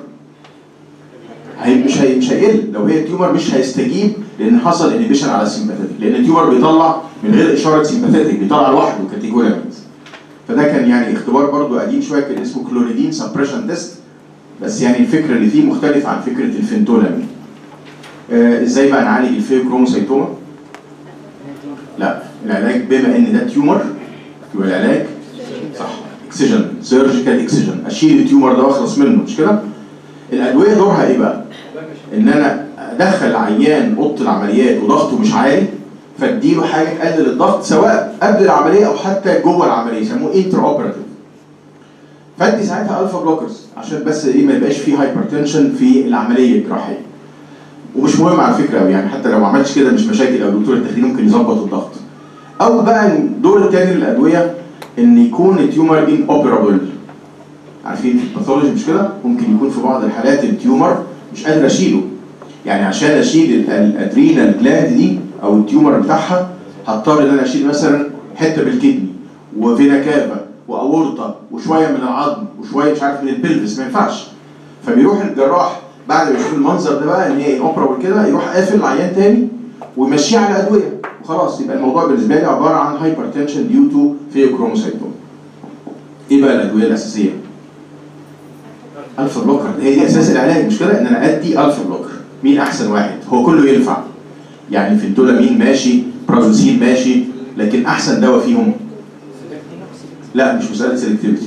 هي مش هي مش هيقل لو هي تيومر مش هيستجيب لان حصل انيبيشن على السيمباثيتك لان التيومر بيطلع من غير اشاره سيمباثيتك بيطلع لوحده كاتيكولامينز فده كان يعني اختبار برضه قديم شويه كان اسمه كلوريدين سبريشن تيست بس يعني الفكره اللي فيه مختلفه عن فكره الفنتولامين آه ازاي بقى نعالج الفيوكروموسايتوما لا العلاج بما ان ده تيومر يبقى العلاج صح اكسجن سيرجيكال اكسجن اشيل التيومر ده واخلص منه مش كده الادويه دورها ايه بقى ان انا ادخل عيان اوضه العمليات وضغطه مش عالي فاديله حاجه تقلل الضغط سواء قبل العمليه او حتى جوه العمليه يسموه انتر اوبراتيف فادي ساعتها الفا بلوكرز عشان بس ايه ما يبقاش فيه هايبرتنشن في العمليه الجراحيه ومش مهم على فكره قوي يعني حتى لو ما عملتش كده مش مشاكل او دكتور التخدير ممكن يظبط الضغط او بقى الدور الثاني للادويه ان يكون التيومر ان اوبرابل عارفين في الباثولوجي مش كده ممكن يكون في بعض الحالات التيومر مش قادر اشيله يعني عشان اشيل ال- الادرينال جلاند دي او التيومر بتاعها هضطر ان انا اشيل مثلا حته بالكدني وفينا كافا واورطه وشويه من العظم وشويه مش عارف من البلفس ما ينفعش فبيروح الجراح بعد ما يشوف المنظر ده بقى ان هي اوبرابل كده يروح قافل العيان تاني ويمشيه على ادويه وخلاص يبقى الموضوع بالنسبه لي عباره عن هايبرتنشن ديو تو فيوكروموسايتوم ايه بقى الادويه الاساسيه؟ الفا بلوكر هي دي اساس العلاج مش كده ان انا ادي الفا بلوكر مين احسن واحد هو كله ينفع يعني فينتولامين ماشي برازوسين ماشي لكن احسن دواء فيهم لا مش مساله سيلكتيفيتي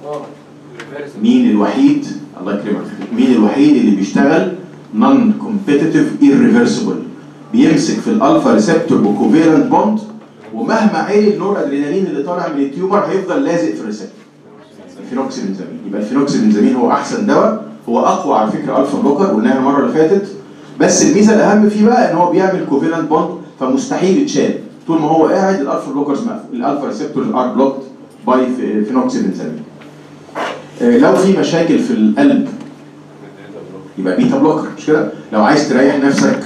مين الوحيد الله يكرمك مين الوحيد اللي بيشتغل نون كومبيتيتيف irreversible بيمسك في الالفا ريسبتور بكوفيرنت بوند ومهما عيل النور ادرينالين اللي طالع من التيومر هيفضل لازق في الريسبتور الفينوكسيبنزامين يبقى الفينوكسيبنزامين هو احسن دواء هو اقوى على فكره الفا بلوكر قلناها المره اللي فاتت بس الميزه الاهم فيه بقى ان هو بيعمل كوفيلنت بوند فمستحيل يتشال طول ما هو قاعد الالفا بلوكرز مقفول الالفا ريسبتورز ار بلوكد باي فينوكسيبنزامين آه، لو في مشاكل في القلب يبقى بيتا بلوكر مش كده لو عايز تريح نفسك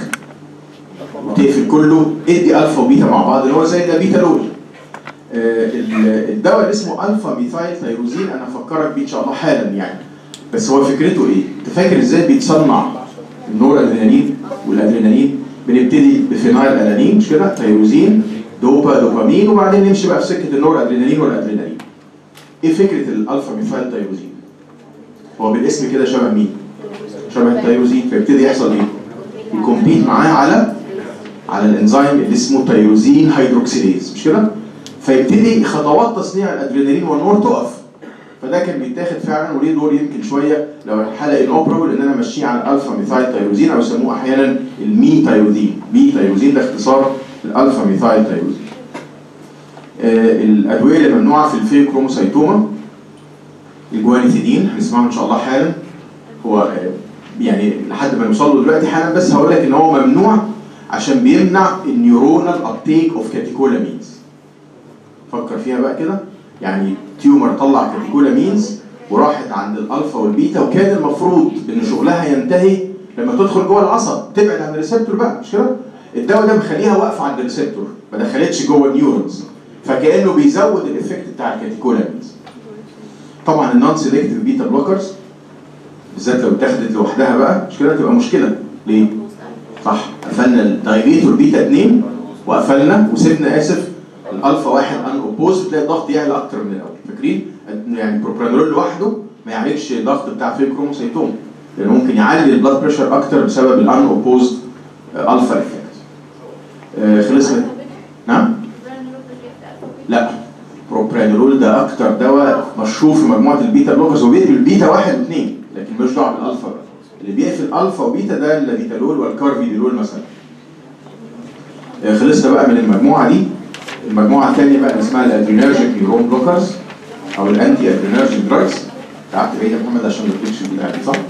وتقفل كله ادي الفا وبيتا مع بعض اللي هو زي ده بيتا لول آه، ال- الدواء اللي اسمه الفا ميثايل تيروزين انا هفكرك بيه ان شاء الله حالا يعني بس هو فكرته ايه؟ انت فاكر ازاي بيتصنع النور ادرينالين والادرينالين بنبتدي بفينايل الانين مش كده؟ تيروزين دوبا دوبامين وبعدين نمشي بقى في سكه النور ادرينالين والادرينالين. ايه فكره الالفا ميثايل تيروزين؟ هو بالاسم كده شبه مين؟ شبه التيروزين فيبتدي يحصل ايه؟ يكمبيت معاه على على الانزيم اللي اسمه تيروزين هيدروكسيليز مش كده؟ فيبتدي خطوات تصنيع الادرينالين والنور تقف فده كان بيتاخد فعلا وليه دور يمكن شويه لو الحلقه الاوبرابل ان انا ماشيه على الالفا ميثايل تيروزين او يسموه احيانا المي تيروزين مي تيروزين ده اختصار الالفا ميثايل تيروزين آه الادويه اللي ممنوعه في الفيكروموسايتوما الجوانيثيدين هنسمعه ان شاء الله حالا هو آه يعني لحد ما نوصل له دلوقتي حالا بس هقول لك ان هو ممنوع عشان بيمنع النيورونال ابتيك اوف كاتيكولامينز فكر فيها بقى كده يعني تيومر طلع كاتيكولامينز وراحت عند الالفا والبيتا وكان المفروض ان شغلها ينتهي لما تدخل جوه العصب تبعد عن الريسبتور بقى مش كده؟ الدواء ده مخليها واقفه عند الريسبتور ما دخلتش جوه النيورونز فكانه بيزود الايفكت بتاع الكاتيكولامينز طبعا النون سيلكتيف بيتا بلوكرز بالذات لو اتاخدت لوحدها بقى مش كده تبقى مشكله ليه؟ صح قفلنا الدايليتور بيتا 2 وقفلنا وسيبنا اسف الالفا واحد ان اوبوز تلاقي الضغط يعلى اكتر من الاول فاكرين؟ يعني بروبرانول لوحده ما يعالجش الضغط بتاع فيكروموسيتوم لانه ممكن يعلي البلاد بريشر اكتر بسبب الان اوبوزد الفا افكت آه خلصنا نعم؟ لا بروبرانول ده اكتر دواء مشهور في مجموعه البيتا بلوكرز وبيقفل البيتا واحد واثنين لكن ملوش دعوه بالالفا بقى اللي بيقفل الفا وبيتا ده اللافيتالول والكارفيديلول مثلا آه خلصنا بقى من المجموعه دي المجموعه الثانيه بقى اسمها الادرينرجيك نيورون بلوكرز او الانتي ادرينرجيك دراجز قعدت بعيد يا محمد عشان ما تقولش البتاع دي صح؟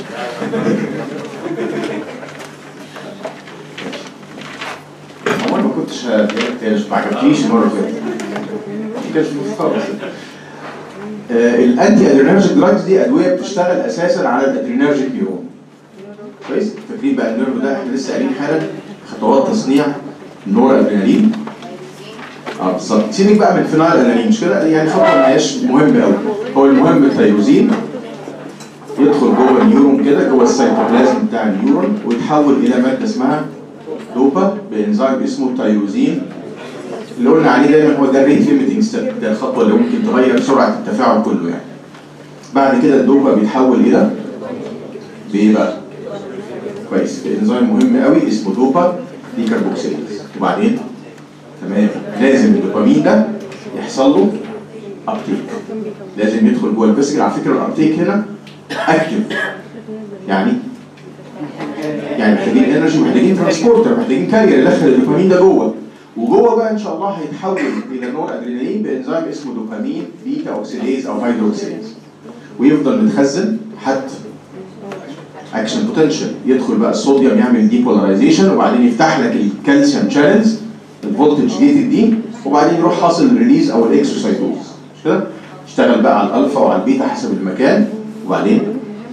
هو انا ما كنتش هتلاقيش ما عجبتنيش المره اللي فاتت ما كانش خالص آه الانتي ادرينرجيك دراجز دي ادويه بتشتغل اساسا على الادرينرجيك نيورون كويس فاكرين بقى النيرف ده احنا لسه قايلين حالا خطوات تصنيع النور ادرينالين اه بالظبط سيبك بقى من الفينال ادرينالين مش كده يعني خطوه ما هياش مهم قوي هو المهم التيروزين يدخل جوه النيورون كده جوه السيتوبلازم بتاع النيورون ويتحول الى ماده اسمها دوبا بانزيم اسمه تيروزين اللي قلنا عليه دايما هو ده الريت ليميتنج ستيب ده الخطوه اللي ممكن تغير سرعه التفاعل كله يعني بعد كده الدوبا بيتحول الى بايه بقى؟ كويس بانزيم مهم قوي اسمه دوبا ديكربوكسيليز وبعدين تمام لازم الدوبامين ده يحصل له ابتيك لازم يدخل جوه الفيسكل على فكره الابتيك هنا اكتف يعني يعني محتاجين انرجي محتاجين ترانسبورتر محتاجين كارير يدخل الدوبامين ده جوه وجوه بقى ان شاء الله هيتحول الى نور ادرينالين بانزيم اسمه دوبامين بيتا اوكسيديز او هيدروكسيديز ويفضل متخزن حتى اكشن بوتنشال يدخل بقى الصوديوم يعمل ديبولاريزيشن وبعدين يفتح لك الكالسيوم شانلز الفولتج جيتد دي وبعدين يروح حاصل الريليز او الاكسوسايتوز مش كده؟ اشتغل بقى على الالفا وعلى البيتا حسب المكان وبعدين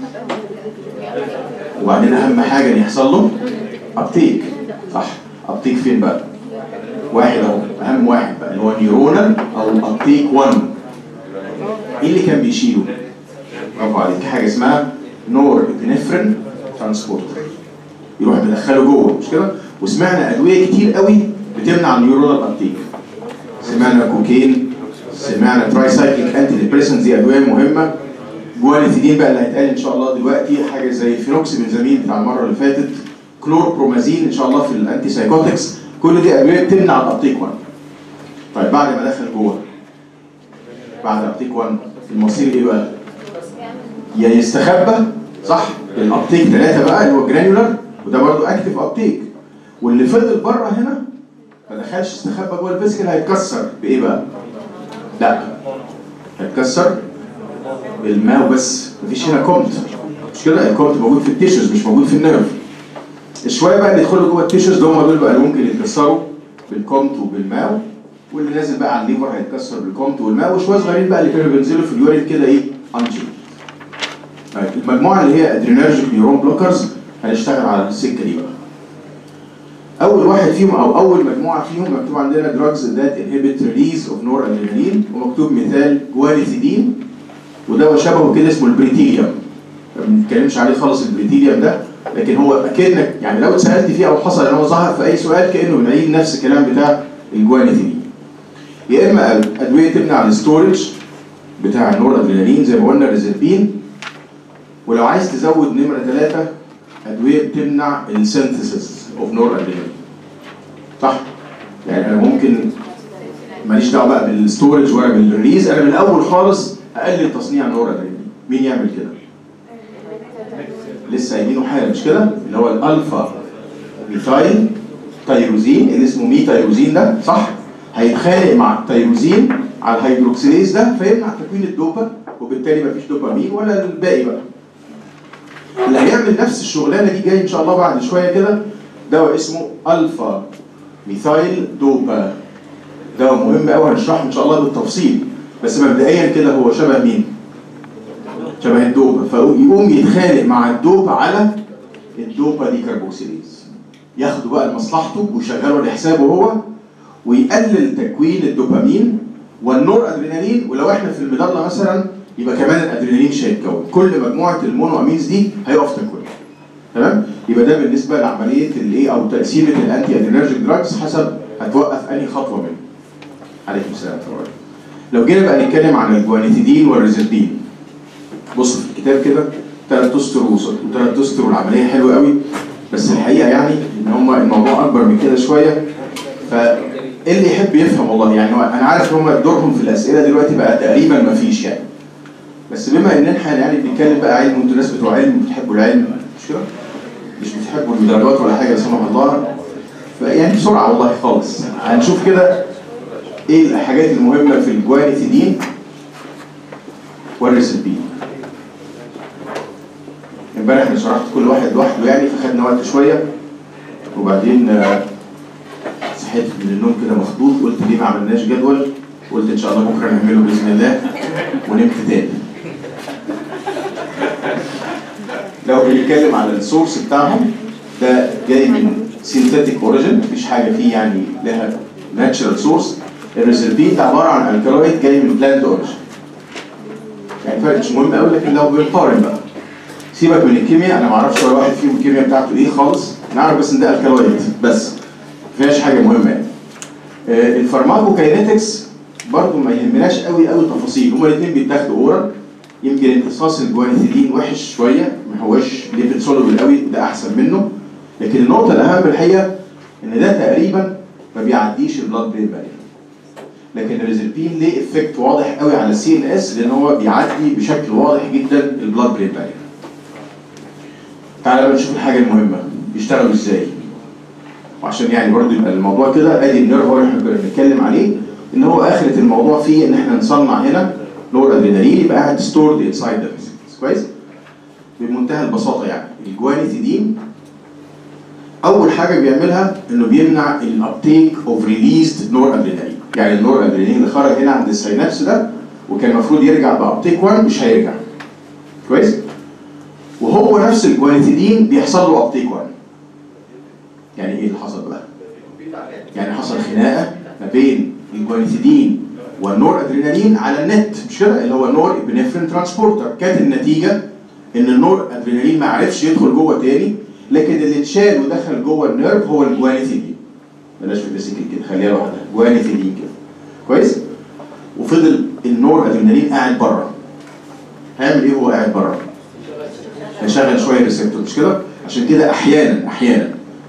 وبعدين اهم حاجه ان يحصل له ابتيك صح ابتيك فين بقى؟ واحد اهو اهم واحد بقى اللي هو نيورونال او ابتيك 1 ايه اللي كان بيشيله؟ برافو عليك حاجه اسمها نور ابنفرين ترانسبورتر يروح مدخله جوه مش كده؟ وسمعنا ادويه كتير قوي بتمنع النيورونال ابتيك سمعنا كوكين سمعنا تراي سايكليك انتي ديبريسنت دي ادويه مهمه جوانيثيدين بقى اللي هيتقال ان شاء الله دلوقتي حاجه زي فينوكسيبنزامين بتاع المره اللي فاتت كلوربرومازين ان شاء الله في الانتي سايكوتكس كل دي ادويه بتمنع الابتيك 1 طيب بعد ما دخل جوه بعد ابتيك 1 المصير ايه بقى؟ يا يستخبى صح الابتيك 3 بقى اللي هو جرانيولار وده برضو اكتف ابتيك واللي فضل بره هنا ما دخلش استخبى جوه الفيسكل هيتكسر بايه بقى؟ لا هيتكسر بالماء وبس مفيش هنا كومت مش كده الكومت موجود في التيشوز مش موجود في النيرف الشويه بقى اللي يدخلوا جوه التيشوز دول هم دول بقى اللي ممكن يتكسروا بالكومت وبالماء واللي نازل بقى على الليفر هيتكسر بالكومت والماء وشويه صغيرين بقى اللي كانوا بينزلوا في اليورين كده ايه انجل طيب المجموعه اللي هي ادرينرجيك نيورون بلوكرز هنشتغل على السكه دي بقى اول واحد فيهم او اول مجموعه فيهم مكتوب عندنا drugs that inhibit release of noradrenaline ومكتوب مثال جوانيثيدين وده شبهه كده اسمه البريتيليوم ما بنتكلمش عليه خالص البريتيليوم ده لكن هو اكنك يعني لو اتسالت فيه او حصل ان هو ظهر في اي سؤال كانه بنعيد نفس الكلام بتاع الجوانيثيدين يا اما ادويه تمنع الستورج بتاع النور ادرينالين زي ما قلنا الريزربين ولو عايز تزود نمره ثلاثه ادويه بتمنع السينثيسيس اوف نور ادرينالين صح؟ يعني انا ممكن ماليش دعوه بقى بالستورج ولا بالريليز انا من الاول خالص اقلل تصنيع نور ادرينالين مين يعمل كده؟ لسه قايلينه حالا مش كده؟ اللي هو الالفا ميثايل تيروزين اللي اسمه ميتايروزين ده صح؟ هيتخانق مع التيروزين على الهيدروكسيليز ده فيمنع تكوين الدوبا وبالتالي مفيش دوبامين ولا الباقي بقى. اللي هيعمل نفس الشغلانه دي جاي ان شاء الله بعد شويه كده دواء اسمه الفا ميثايل دوبا دواء مهم قوي هنشرحه ان شاء الله بالتفصيل بس مبدئيا كده هو شبه مين؟ شبه الدوبا فيقوم يتخانق مع الدوبا على الدوبا دي كربوكسيليز ياخده بقى لمصلحته ويشغله لحسابه هو ويقلل تكوين الدوبامين والنور ادرينالين ولو احنا في المظله مثلا يبقى كمان الادرينالين مش هيتكون كل مجموعه المونو امينز دي هيقف تكوينها تمام يبقى ده بالنسبه لعمليه الايه او تاثير الانتي ادرينرجيك دراجز حسب هتوقف انهي خطوه منه عليكم السلام ورحمه الله لو جينا بقى نتكلم عن الجوانيتيدين والريزردين بص في الكتاب كده ثلاث اسطر وثلاث اسطر والعمليه حلوه قوي بس الحقيقه يعني ان هم الموضوع اكبر من كده شويه فاللي يحب يفهم والله يعني هو انا عارف ان هم دورهم في الاسئله دلوقتي بقى تقريبا ما فيش يعني بس بما ان احنا يعني بنتكلم بقى علم وانتوا ناس بتوع علم بتحبوا العلم مش كده؟ مش بتحبوا المدرجات ولا حاجه لا سمح الله فيعني بسرعه والله خالص هنشوف كده ايه الحاجات المهمه في الجوانيتيدين والريسبين امبارح انا شرحت كل واحد لوحده يعني فخدنا وقت شويه وبعدين آه، صحيت من النوم كده مخضوض قلت ليه ما عملناش جدول قلت ان شاء الله بكره نعمله باذن الله ونمت تاني لو بنتكلم على السورس بتاعهم ده جاي من سينثيتيك اوريجين مفيش حاجه فيه يعني لها ناتشرال سورس الريزربين ده عباره عن الكالويد جاي من بلاند اوريجين يعني فرق مش مهم قوي لكن لو بنقارن بقى سيبك من الكيمياء انا ما اعرفش ولا واحد فيهم الكيمياء بتاعته ايه خالص نعرف بس ان ده الكالويد بس ما فيهاش حاجه مهمه يعني آه، الفارماكوكاينetics برضو ما يهمناش قوي قوي التفاصيل هما الاثنين بيتاخدوا اورال يمكن امتصاص الجوانيثيدين وحش شويه ما هوش ليبيد سولوبل قوي ده احسن منه لكن النقطه الاهم الحقيقه ان ده تقريبا ما بيعديش البلاد برين بارير لكن الريزربين ليه افكت واضح قوي على السي ان اس لان هو بيعدي بشكل واضح جدا البلاد برين بارير تعالى بقى نشوف الحاجه المهمه بيشتغلوا ازاي وعشان يعني برضو يبقى الموضوع كده ادي النيرف هو اللي احنا بنتكلم عليه ان هو اخره الموضوع فيه ان احنا نصنع هنا نور ادرينالين يبقى قاعد ستورد انسايد ذا كويس بمنتهى البساطه يعني الجوانيتيدين اول حاجه بيعملها انه بيمنع الابتيك اوف ريليزد نور ادرينالين يعني النور ادرينالين اللي خرج هنا عند السينابس ده وكان المفروض يرجع بابتيك 1 مش هيرجع كويس وهو نفس الجوانيتيدين بيحصل له ابتيك 1 يعني ايه اللي حصل بقى يعني حصل خناقه ما بين الجوانيتيدين والنور ادرينالين على النت مش كده اللي هو النور ابنفرين ترانسبورتر كانت النتيجه ان النور ادرينالين ما عرفش يدخل جوه تاني لكن اللي اتشال ودخل جوه النيرف هو الجوانيتيدين بلاش في الفيزيكال كده خليها لوحدها جوانيتيدين كده كويس وفضل النور ادرينالين قاعد بره هيعمل ايه وهو قاعد بره هيشغل شويه ريسبتور مش كده عشان كده احيانا احيانا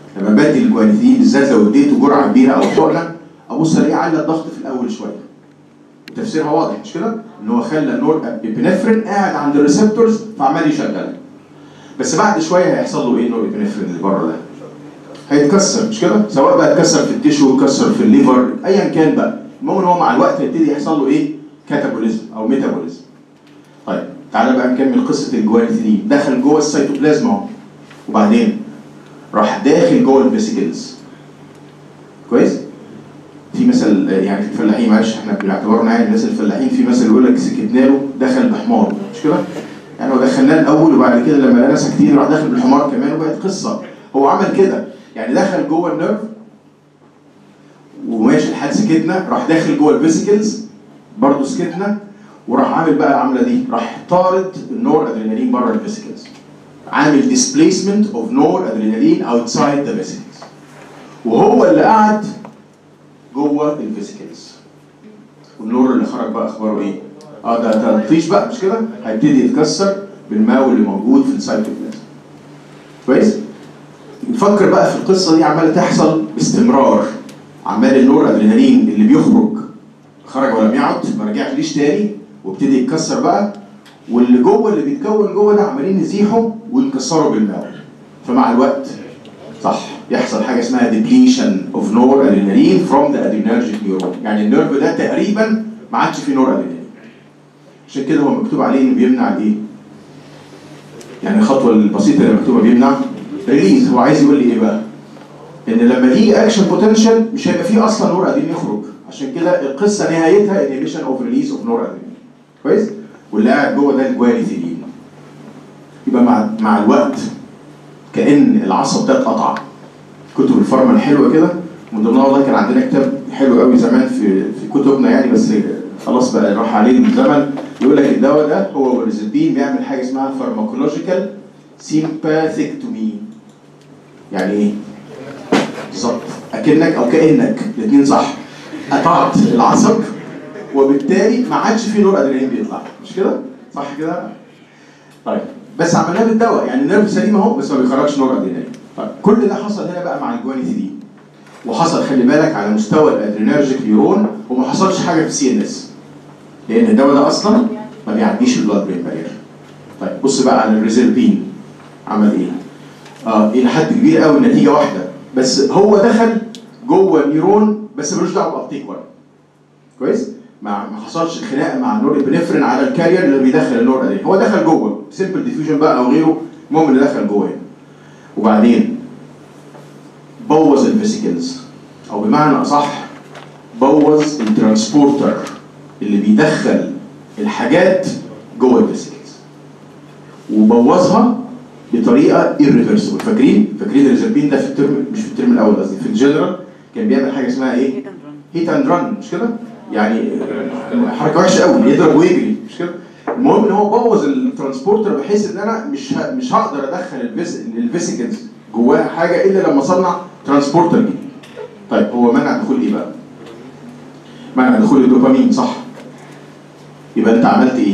لما بدي الجوانيتين بالذات لو اديته جرعه كبيره او حقنه ابص الاقيه على الضغط في الاول شويه تفسيرها واضح مش كده؟ ان هو خلى النور ابنفرين قاعد عند الريسبتورز فعمال يشغلها بس بعد شويه هيحصل له ايه النور ابنفرين اللي بره ده؟ هيتكسر مش كده؟ سواء بقى اتكسر في التيشو اتكسر في الليفر ايا كان بقى المهم ان هو مع الوقت هيبتدي يحصل له ايه؟ كاتابوليزم او ميتابوليزم. طيب تعالى بقى نكمل قصه الجوانيتيدين دخل جوه السيتوبلازم اهو وبعدين راح داخل جوه الفيسيكلز كويس؟ في مثل يعني في الفلاحين معلش احنا باعتبارنا يعني الناس الفلاحين في مثل يقول لك سكتنا له دخل بحمار مش كده؟ يعني هو دخلناه الاول وبعد كده لما لقينا ساكتين راح داخل بالحمار كمان وبقت قصه هو عمل كده يعني دخل جوه النيرف وماشي لحد سكتنا راح داخل جوه الفيسيكلز برضه سكتنا وراح عامل بقى العمله دي راح طارد النور ادرينالين بره الفيسيكلز عامل displacement of noradrenaline outside the vesicles وهو اللي قعد جوه الفيسيكلز والنور اللي خرج بقى اخباره ايه؟ اه ده ده الطيش بقى مش كده؟ هيبتدي يتكسر بالماء اللي موجود في السيتوبلازم كويس؟ نفكر بقى في القصه دي عماله تحصل باستمرار عمال النور ادرينالين اللي بيخرج خرج ولم يعد ما رجعش تاني وابتدي يتكسر بقى واللي جوه اللي بيتكون جوه ده عمالين يزيحوا وينكسروا بالماء فمع الوقت صح يحصل حاجه اسمها depletion of noradrenaline from the adrenergic neuron يعني النيرف ده تقريبا ما عادش فيه نور ادرينالين عشان كده هو مكتوب عليه انه بيمنع الايه؟ يعني الخطوه البسيطه اللي مكتوبه بيمنع ريليز هو عايز يقول لي ايه بقى؟ ان لما يجي اكشن بوتنشال مش هيبقى فيه اصلا نور ادرينالين يخرج عشان كده القصه نهايتها inhibition of release of noradrenaline كويس؟ واللي قاعد جوه ده الجوانيتيدين يبقى مع مع الوقت كان العصب ده اتقطع كتب الفارما الحلوه كده من ضمنها والله كان عندنا كتاب حلو قوي زمان في في كتبنا يعني بس خلاص بقى راح عليه الزمن يقول لك الدواء ده هو والريزلبين بيعمل حاجه اسمها فارماكولوجيكال سيمباثيكتومي يعني ايه؟ بالظبط اكنك او كانك الاثنين صح قطعت العصب وبالتالي ما عادش فيه نور ادرينالين بيطلع مش كده؟ صح كده؟ طيب بس عملناه بالدواء يعني النيرف سليم اهو بس ما بيخرجش نور ادرينالين طيب كل ده حصل هنا بقى مع الجوانيتيدين وحصل خلي بالك على مستوى الادرينرجيك نيورون وما حصلش حاجه في السي ان اس لان الدواء ده اصلا ما بيعديش البلاد برين بارير طيب بص بقى على الريزلبين عمل ايه؟ اه الى حد كبير قوي النتيجه واحده بس هو دخل جوه النيورون بس ملوش دعوه بابتيك ولا كويس؟ ما ما حصلش خناقه مع النور ابنفرين على الكارير اللي بيدخل النور ادرينالين هو دخل جوه سيمبل ديفيوجن بقى او غيره المهم اللي دخل جوه هنا وبعدين بوظ الفيسيكلز او بمعنى اصح بوظ الترانسبورتر اللي بيدخل الحاجات جوه الفيسيكلز وبوظها بطريقه irreversible فاكرين فاكرين الريزربين ده في الترم مش في الترم الاول قصدي في الجنرال كان بيعمل حاجه اسمها ايه؟ هيت اند ران مش كده؟ يعني حركه وحشه قوي يضرب ويجري مش كده؟ المهم ان هو بوظ الترانسبورتر بحيث ان انا مش ه... مش هقدر ادخل الفيس... الفيسيكلز جواها حاجه الا لما اصنع ترانسبورتر جديد. طيب هو منع دخول ايه بقى؟ منع دخول الدوبامين صح؟ يبقى انت عملت ايه؟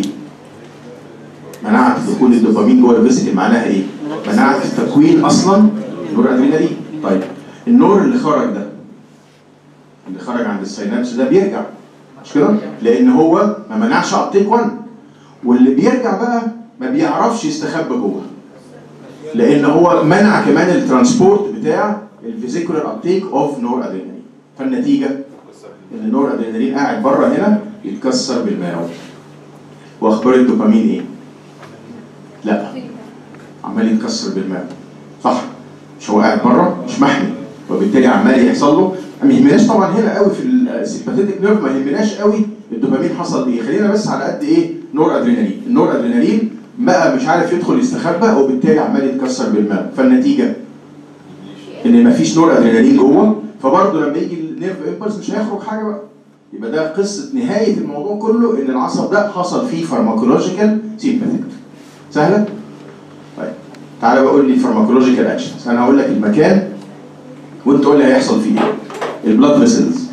منعت دخول الدوبامين جوه الفيسيكل معناها ايه؟ منعت تكوين اصلا نور ادرينالين طيب النور اللي خرج ده اللي خرج عند السينابس ده بيرجع مش كده؟ لان هو ما منعش ابتيك 1 واللي بيرجع بقى ما بيعرفش يستخبى جوه لان هو منع كمان الترانسبورت بتاع الفيزيكولار ابتيك اوف نور ادرينالين فالنتيجه ان النور ادرينالين قاعد بره هنا يتكسر بالماء واخبار الدوبامين ايه؟ لا عمال يتكسر بالماء صح مش هو قاعد بره مش محمي وبالتالي عمال يحصل له ما يهمناش طبعا هنا قوي في السيمباثيتك نيرف ما يهمناش قوي الدوبامين حصل ايه خلينا بس على قد ايه نور ادرينالين النور ادرينالين بقى مش عارف يدخل يستخبى وبالتالي عمال يتكسر بالماء فالنتيجه ان مفيش نور ادرينالين جوه فبرضه لما يجي النيرف امبلس مش هيخرج حاجه بقى يبقى ده قصه نهايه الموضوع كله ان العصب ده حصل فيه فارماكولوجيكال سيمباثيك سهله؟ طيب تعالى بقول لي فارماكولوجيكال اكشنز انا هقول لك المكان وانت تقول لي هيحصل فيه ايه البلاد فيسلز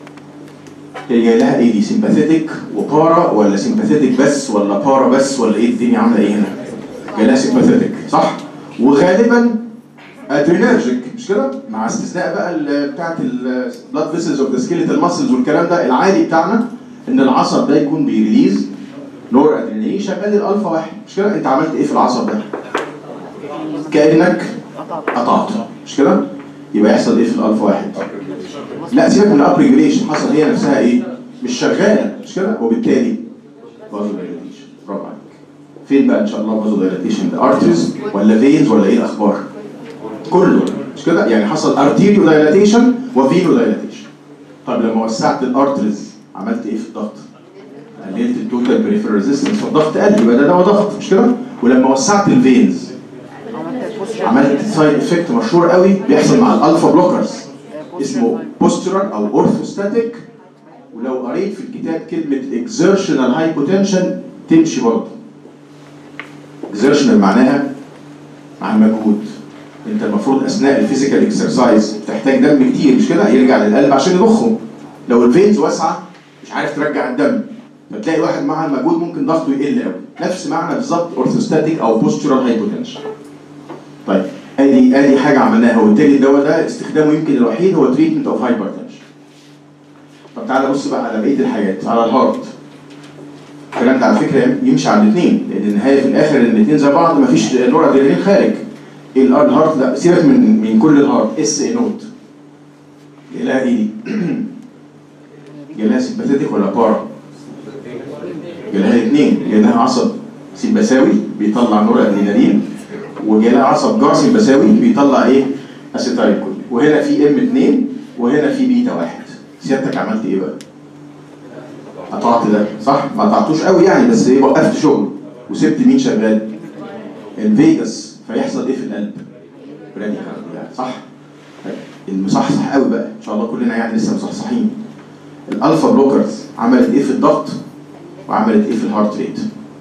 هي جاي لها ايه دي سيمباثيتك وبارا ولا سيمباثيتك بس ولا بارا بس ولا ايه الدنيا عامله ايه هنا؟ جاي لها سيمباثيتك صح؟ وغالبا ادرينرجيك مش مش كده؟ مع استثناء بقى ال- بتاعت البلاد فيسلز اوف ذا سكيلتال ماسلز والكلام ده العادي بتاعنا ان العصب ده يكون بيريليز نور ادرينالين شغال الالفا واحد مش كده؟ انت عملت ايه في العصب ده؟ كانك قطعته مش كده؟ يبقى يحصل ايه في الالفا واحد؟ لا سيبك من الاب ريجوليشن حصل هي نفسها ايه؟ مش شغاله مش كده؟ وبالتالي بازو دايلاتيشن برافو عليك فين بقى ان شاء الله بازو دايلاتيشن ده ارتريز ولا فينز ولا ايه الاخبار؟ كله مش كده؟ يعني حصل ارتيريو دايلاتيشن وفينو دايلاتيشن طب لما وسعت الارتريز عملت ايه في الضغط؟ قللت التوتال بريفير ريزيستنس فالضغط قل يبقى ده دواء ضغط مش كده؟ ولما وسعت الفينز عملت سايد افكت مشهور قوي بيحصل مع الالفا بلوكرز اسمه بوسترال او اورثوستاتيك ولو قريت في الكتاب كلمه اكزيرشنال هايبوتنشن تمشي برضه اكزيرشنال معناها مع المجهود انت المفروض اثناء الفيزيكال اكسرسايز تحتاج دم كتير مش كده يرجع للقلب عشان يضخه لو الفينز واسعه مش عارف ترجع الدم فتلاقي واحد مع المجهود ممكن ضغطه يقل قوي نفس معنى بالظبط اورثوستاتيك او بوسترال هايبوتنشن طيب ادي ادي حاجه عملناها وبالتالي الدواء ده استخدامه يمكن الوحيد هو تريتمنت اوف هايبرتنشن طب تعالى بص بقى على بقيه الحاجات على الهارت الكلام ده على فكره يمشي على الاثنين لان النهايه في الاخر ان الاثنين زي بعض مفيش نور ادرينالين خارج ال- الهارت لا سيبك من من كل الهارت اس اي نوت جالها ايه دي؟ جالها سيمباثيتك ولا بارا؟ جالها الاثنين جالها عصب سيمباساوي بيطلع نور ادرينالين وجالها عصب جار سيمباساوي بيطلع ايه؟ اسيتايل كول وهنا في ام 2 وهنا في بيتا واحد سيادتك عملت ايه بقى؟ قطعت ده صح؟ ما قطعتوش قوي يعني بس ايه وقفت شغل وسبت مين شغال؟ الفيجاس فيحصل ايه في القلب؟ براديكارديا صح؟ طيب، المصحصح قوي بقى ان شاء الله كلنا يعني لسه مصحصحين الالفا بلوكرز عملت ايه في الضغط وعملت ايه في الهارت ريت؟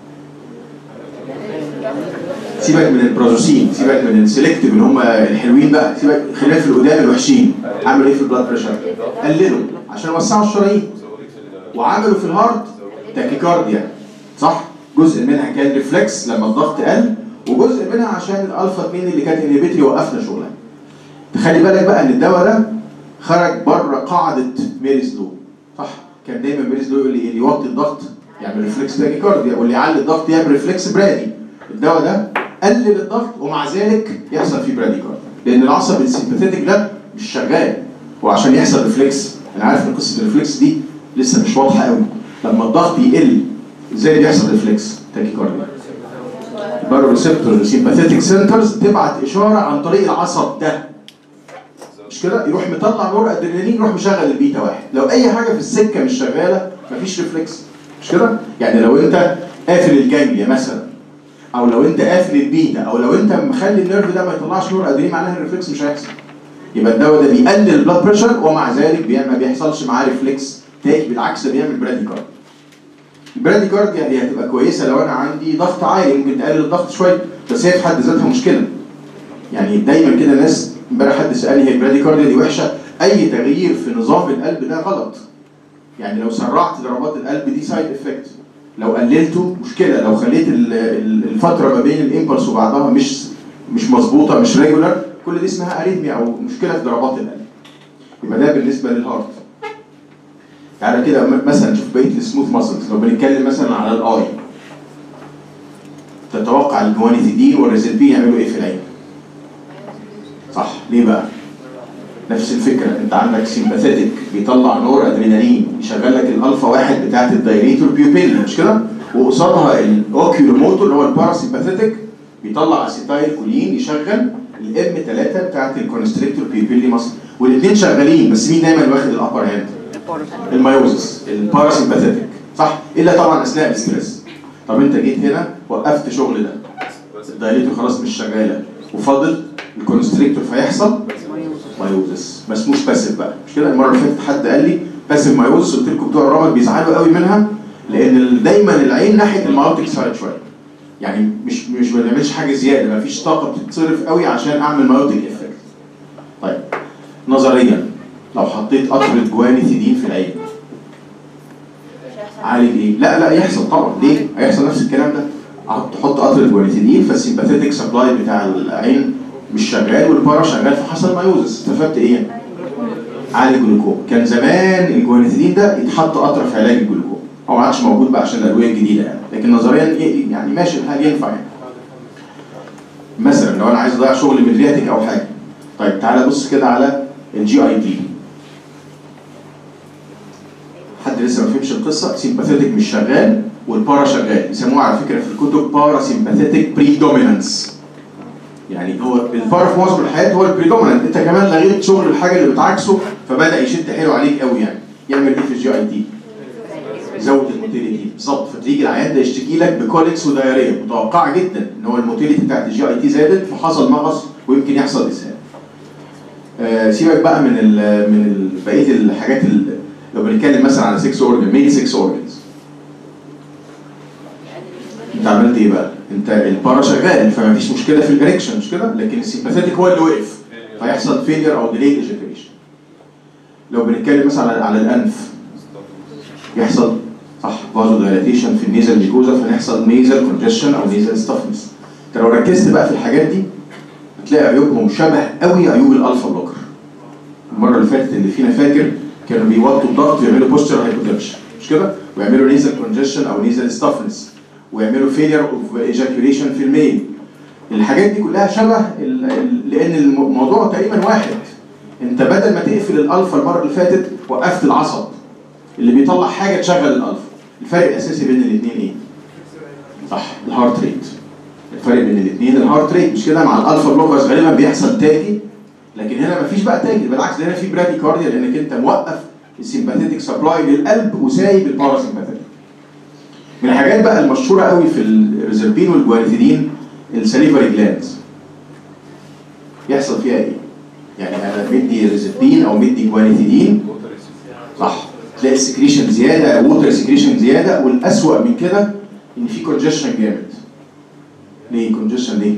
سيبك من البرازوسين سيبك من السلكتيف اللي هم الحلوين بقى سيبك خلينا في القدام الوحشين عملوا ايه في البلاد بريشر؟ قللوا عشان وسعوا الشرايين وعملوا في الهارت تاكيكارديا صح؟ جزء منها كان ريفلكس لما الضغط قل وجزء منها عشان الالفا 2 اللي كانت انهبيتري وقفنا شغلها. تخلي بالك بقى ان الدواء ده خرج بره قاعده ميريز لو صح؟ كان دايما ميريز لو يقول لي اللي يوطي الضغط يعمل ريفلكس تاكيكارديا واللي يعلي الضغط يعمل ريفلكس برادي. الدواء ده قلل الضغط ومع ذلك يحصل فيه براديكارديا لان العصب السيمباثيتك ده مش شغال وعشان يحصل ريفلكس انا عارف ان قصه الريفلكس دي لسه مش واضحه قوي لما الضغط يقل ازاي بيحصل ريفلكس تاكيكارديا بارو ريسبتور سيمباثيتك سنترز تبعت اشاره عن طريق العصب ده مش كده يروح مطلع نور ادرينالين يروح مشغل البيتا واحد لو اي حاجه في السكه مش شغاله مفيش ريفلكس مش كده يعني لو انت قافل الجانجليا مثلا او لو انت قافل البيتا او لو انت مخلي النيرف ده ما يطلعش نور ادرينالين معناها الريفلكس مش هيحصل يبقى الدواء ده بيقلل البلاد بريشر ومع ذلك بي- ما بيحصلش معاه ريفلكس تاني بالعكس ده بيعمل براديكارديا البراديكارديا هي هتبقى كويسه لو انا عندي ضغط عالي ممكن تقلل الضغط شويه بس هي في حد ذاتها مشكله يعني دايما كده ناس امبارح حد سالني هي البراديكارديا دي وحشه اي تغيير في نظام القلب ده غلط يعني لو سرعت ضربات القلب دي سايد افكت لو قللته مشكله لو خليت ال- ال- الفتره ما بين الامبلس وبعضها مش مش مظبوطه مش ريجولار كل دي اسمها اريثميا او مشكله في ضربات القلب يبقى ده بالنسبه للهارت تعالى كده م- مثلا نشوف بقيه السموث ماسلز لو بنتكلم مثلا على الاي تتوقع الجوانيتيدين والريزلبين يعملوا ايه في العين؟ صح ليه بقى؟ نفس الفكره انت عندك سيمباثيتك بيطلع نور ادرينالين يشغل لك الالفا واحد بتاعت الدايريتور بيوبيل مش كده؟ وقصادها الاوكيولوموتور اللي هو الباراسيمباثيتك بيطلع اسيتايل كولين يشغل الام 3 بتاعت الكونستريكتور بيوبيلي ماسل والاثنين شغالين بس مين دايما واخد الابر هاند؟ الميوزس الباراسيمباثيتك صح؟ الا طبعا اثناء الاستريس طب انت جيت هنا وقفت شغل ده الدايليتور خلاص مش شغاله وفاضل الكونستريكتور فيحصل مايوزس ما اسموش باسيف بقى مش كده المره اللي فاتت حد قال لي باسيف مايوزس قلت لكم بتوع الرمل بيزعلوا قوي منها لان ال- دايما العين ناحيه المايوتيك سايد شويه يعني مش مش ما بنعملش حاجه زياده ما فيش طاقه بتتصرف قوي عشان اعمل مايوتيك افكت طيب نظريا لو حطيت قطره جوانيثيدين في العين عالج ايه؟ لا لا يحصل طبعا ليه؟ هيحصل نفس الكلام ده تحط قطره جوانيثيدين فالسيمباثيتك سبلاي بتاع العين مش شغال والبارا شغال فحصل مايوزس استفدت ايه؟ عالج الجلوكوم كان زمان الجوانيتيدين ده يتحط قطره في علاج الجلوكوم هو ما عادش موجود بقى عشان الادويه الجديده يعني لكن نظريا ي- يعني ماشي الحال ينفع يعني مثلا لو انا عايز اضيع شغل مدرياتيك او حاجه طيب تعالى بص كده على الجي اي دي حد لسه ما فهمش القصه سيمباثيتك مش شغال والبارا شغال يسموه على فكره في الكتب بارا سيمباثيتك بريدومينانس يعني هو البارا في معظم الحالات هو البريدومينانت انت كمان لغيت شغل الحاجه اللي بتعكسه فبدا يشد حيله عليك قوي يعني يعمل ايه في الجي اي دي؟ يزود الموتيليتي بالظبط فتيجي العيان ده يشتكي لك بكوليكس ودايريه متوقعه جدا ان هو الموتيليتي بتاعت الجي اي تي زادت فحصل مغص ويمكن يحصل اسهال. آه سيبك بقى من ال من ال بقيه الحاجات ال- لو بنتكلم مثلا على 6 اورجن مين 6 اورجنز انت عملت ايه بقى؟ انت البارا شغال فما فيش مشكله في الاريكشن مش كده؟ لكن السيمباثيتك هو اللي وقف فيحصل فيلير او ديلي ايجاكيوليشن. لو بنتكلم مثلا على, على الانف يحصل صح فازو دايلاتيشن في النيزل ميكوزا فيحصل نيزل كونجشن او نيزل ستافنس. انت لو ركزت بقى في الحاجات دي هتلاقي عيوبهم شبه قوي عيوب الالفا بلوكر. المره اللي فاتت اللي فينا فاكر كانوا بيوطوا الضغط ويعملوا بوستر هايبوتنشن مش كده؟ ويعملوا نيزل كونجشن او نيزل ستافنس ويعملوا فيلير اوف ايجاكيوليشن في الميل. الحاجات دي كلها شبه ال- ال- لان الموضوع تقريبا واحد. انت بدل ما تقفل الالفا المره اللي فاتت وقفت العصب اللي بيطلع حاجه تشغل الالفا. الفرق الاساسي بين الاثنين ايه؟ صح الهارت ريت. الفرق بين الاثنين الهارت ريت مش كده مع الالفا بلوكرز غالبا بيحصل تاجي لكن هنا مفيش بقى تاجي بالعكس ده هنا في برادي كارديا لانك انت موقف السيمباثيتك سبلاي للقلب وسايب الباراسيمباثيتك. من الحاجات بقى المشهوره قوي في الريزربين والجوانيتيدين السليفري جلاندز. يحصل فيها ايه؟ يعني انا مدي ريزربين او مدي جوانيتيدين صح تلاقي السكريشن زياده ووتر سكريشن زياده والاسوأ من كده ان في كونجشن جامد. ليه كونجشن ليه؟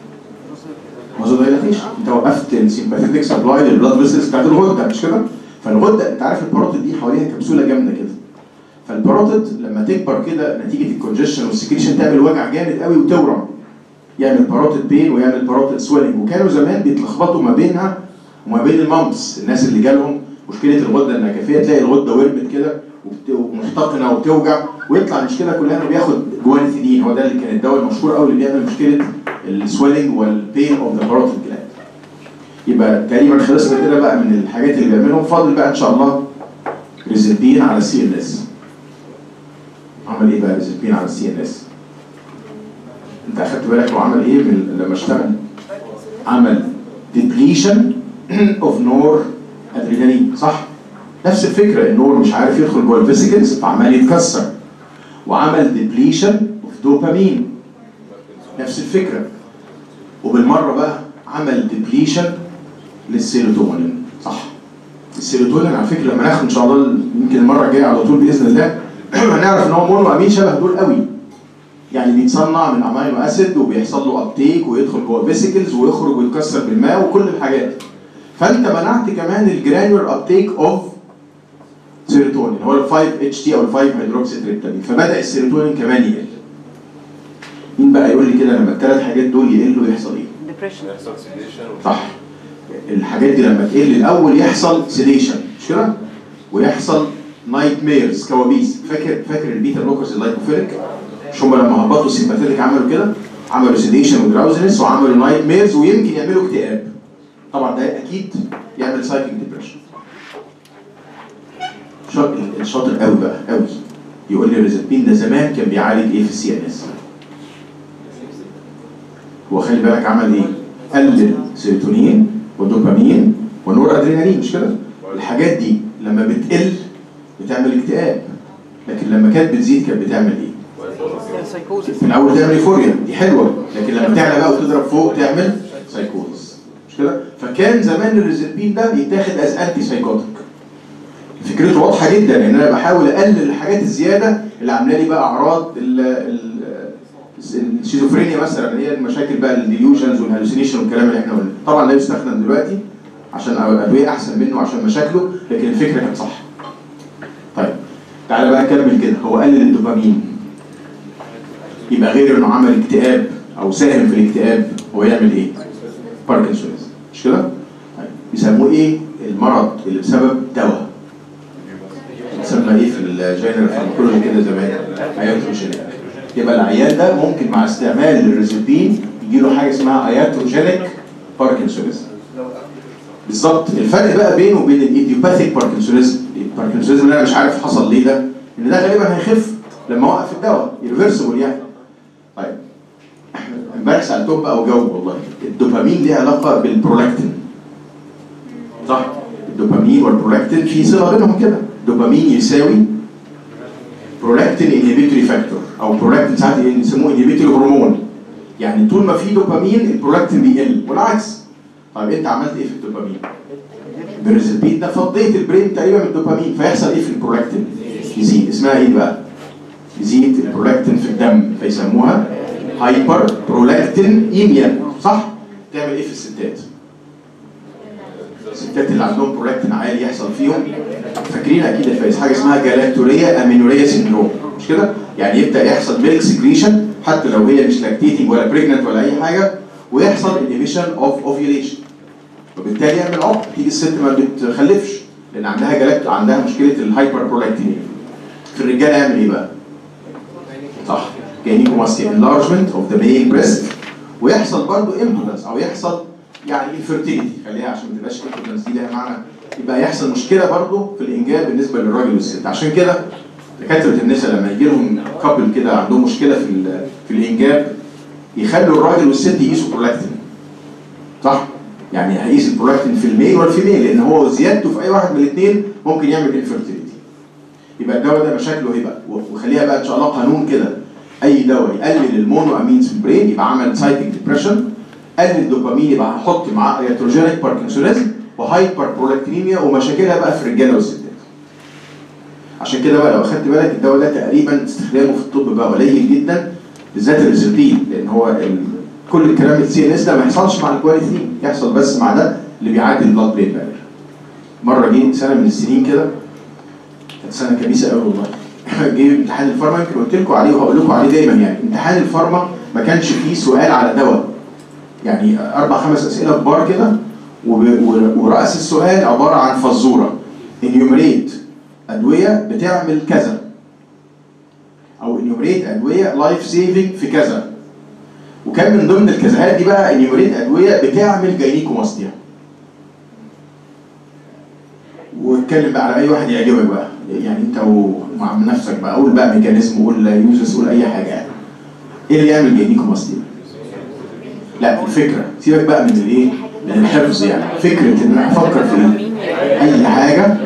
مازو دايلاتيشن انت وقفت السيمباثيتك سبلاي للبلاد فيسلز بتاعت الغده مش كده؟ فالغده انت عارف الباروتيد دي حواليها كبسوله جامده كده فالباروتيد لما تكبر كده نتيجه الكونجشن والسكريشن تعمل وجع جامد قوي وتورم يعمل باروتيد بين ويعمل باروتيد سويلنج وكانوا زمان بيتلخبطوا ما بينها وما بين المامبس الناس اللي جالهم مشكله الغده النكفيه تلاقي الغده ورمت كده وبت- ومحتقنه وبتوجع ويطلع المشكله كلها انه بياخد جوانثيدين هو ده اللي كان الدواء المشهور قوي اللي بيعمل مشكله السويلنج والبين اوف ذا باروتيد جلاند يبقى تقريبا خلصنا كده بقى من الحاجات اللي بيعملهم فاضل بقى ان شاء الله ريزلبين على السي ان اس عمل ايه بقى ريزلبين على السي ان اس انت اخدت بالك هو عمل ايه من لما اشتغل عمل ديبليشن اوف نور ادرينالين صح نفس الفكره النور مش عارف يدخل جوه الفيسيكلز فعمال يتكسر وعمل ديبليشن اوف دوبامين نفس الفكره وبالمره بقى عمل ديبليشن للسيروتونين صح السيروتونين على فكره لما ناخد ان شاء الله يمكن المره الجايه على طول باذن الله هنعرف ان هو مونو امين شبه دول قوي يعني بيتصنع من امينو اسيد وبيحصل له ابتيك ويدخل جوه فيسيكلز ويخرج ويتكسر بالماء وكل الحاجات فانت منعت كمان الجرانيولر ابتيك اوف سيروتونين هو ال 5 اتش تي او ال 5 هيدروكسي تريبتامين فبدا السيروتونين كمان يقل مين بقى يقول لي كده لما الثلاث حاجات دول يقلوا يحصل ايه؟ depression يحصل سيديشن صح الحاجات دي لما تقل الاول يحصل سيديشن مش كده؟ ويحصل نايت ميرز كوابيس فاكر فاكر البيتا بلوكرز اللايكوفيليك مش هم لما هبطوا السيمباثيتك عملوا كده عملوا سيديشن ودراوزنس وعملوا نايت ميرز ويمكن يعملوا اكتئاب طبعا ده اكيد يعمل سايكيك ديبريشن شاطر الشاطر قوي بقى قوي يقول لي الريزبين ده زمان كان بيعالج ايه في السي ان اس هو خلي بالك عمل ايه؟ قلل سيروتونين ودوبامين ونور ادرينالين مش كده؟ الحاجات دي لما بتقل بتعمل اكتئاب لكن لما كانت بتزيد كانت بتعمل ايه؟ psychosis في الاول تعمل ايفوريا دي حلوه لكن لما تعلى بقى وتضرب فوق تعمل سايكوزس مش كده؟ فكان زمان الريزبين ده يتاخد از انتي سايكوتيك فكرته واضحه جدا ان انا بحاول اقلل الحاجات الزياده اللي عامله لي بقى اعراض ال- ال- الشيزوفرينيا مثلا اللي هي المشاكل بقى الديليوجنز والهلوسينيشن والكلام اللي احنا قلناه طبعا لا يستخدم دلوقتي عشان ادويه احسن منه عشان مشاكله لكن الفكره كانت صح طيب تعالى بقى نكمل كده هو قلل الدوبامين يبقى غير انه عمل اكتئاب او ساهم في الاكتئاب هو يعمل ايه؟ باركنسونيزم مش كده؟ طيب بيسموه ايه المرض اللي بسبب دواء بيسمى ايه في الجينرال فارماكولوجي كده زمان اياتروجينيك يبقى العيان ده ممكن مع استعمال الريزبين يجي له حاجه اسمها اياتروجينيك باركنسونيزم بالظبط الفرق بقى بينه وبين الايديوباثيك باركنسونيزم الباركنسونيزم اللي انا مش عارف حصل ليه ده ان ده غالبا هيخف لما اوقف الدواء يريفرسبل يعني طيب امبارح سالتهم بقى وجاوب والله الدوبامين ليه علاقه بالبرولاكتين صح الدوبامين والبرولاكتين في صله بينهم كده دوبامين يساوي برولاكتين انهبيتوري فاكتور او برولاكتين ساعات يسموه انهبيتوري هرمون يعني طول ما في دوبامين البرولاكتين بيقل والعكس طيب انت عملت ايه في الدوبامين؟ بالريزبين ده فضيت البرين تقريبا من الدوبامين فيحصل ايه في البرولاكتين؟ يزيد اسمها ايه بقى؟ يزيد البرولاكتين في الدم فيسموها هايبر برولاكتين ايميا صح؟ تعمل ايه في الستات؟ الستات اللي عندهم برولاكتين عالي يحصل فيهم فاكرين اكيد يا فايز حاجه اسمها جلاكتوريا امينوريا سيندروم مش كده؟ يعني يبدا يحصل ميلك سكريشن حتى لو هي مش لاكتيتنج ولا بريجننت ولا اي حاجه ويحصل انهبيشن اوف اوفيوليشن وبالتالي يعمل عقم تيجي الست ما بتخلفش لان عندها جلاكت عندها مشكله الهايبر برولاكتينيا في الرجاله يعمل ايه بقى؟ صح جاينيكوماستيا انلارجمنت اوف ذا ميل بريست ويحصل برضه امبولانس او يحصل يعني انفيرتيليتي خليها عشان ما تبقاش امبولانس دي لها معنى يبقى يحصل مشكله برضه في الانجاب بالنسبه للراجل والست عشان كده دكاتره النساء لما يجي لهم كابل كده عندهم مشكله في ال- في الانجاب يخلوا الراجل والست يقيسوا برولاكتين صح؟ يعني هيقيس البرولاكتين في الميل والفيميل لان هو زيادته في اي واحد من الاثنين ممكن يعمل انفيرتيليتي يبقى الدواء ده مشاكله ايه بقى؟ وخليها بقى ان شاء الله قانون كده اي دواء يقلل المونو امينز في البرين يبقى عمل سايتك ديبريشن قلل الدوبامين يبقى هنحط معاه ياتروجينيك باركنسونيزم وهايبر برولكتينيميا ومشاكلها بقى في الرجاله والستات. عشان كده بقى لو اخدت بالك الدواء ده تقريبا استخدامه في الطب بقى قليل جدا بالذات الريزبين لان هو ال... كل الكلام السي ان اس ده ما يحصلش مع الكواليتين يحصل بس مع ده اللي بيعدي البلاد برين بارير. مره جه سنه من السنين كده كانت سنه كبيسه قوي والله جه امتحان الفارما يمكن قلت لكم عليه وهقول لكم عليه دايما يعني امتحان الفارما ما كانش فيه سؤال على دواء يعني اربع خمس اسئله كبار كده وب- و- وراس السؤال عباره عن فزوره انيومريت ادويه بتعمل كذا او انيومريت ادويه لايف سيفنج في كذا وكان من ضمن الكذاهات دي بقى انيومريت ادويه بتعمل جاينيكوماستيا واتكلم بقى على اي واحد يعجبك بقى يعني انت ومع نفسك بقى قول بقى ميكانيزم قول يوزس قول اي حاجه يعني ايه اللي يعمل جاينيكوماستيا؟ لا الفكره سيبك بقى من الايه؟ من الحفظ يعني فكره ان انا افكر في ايه؟ اي حاجه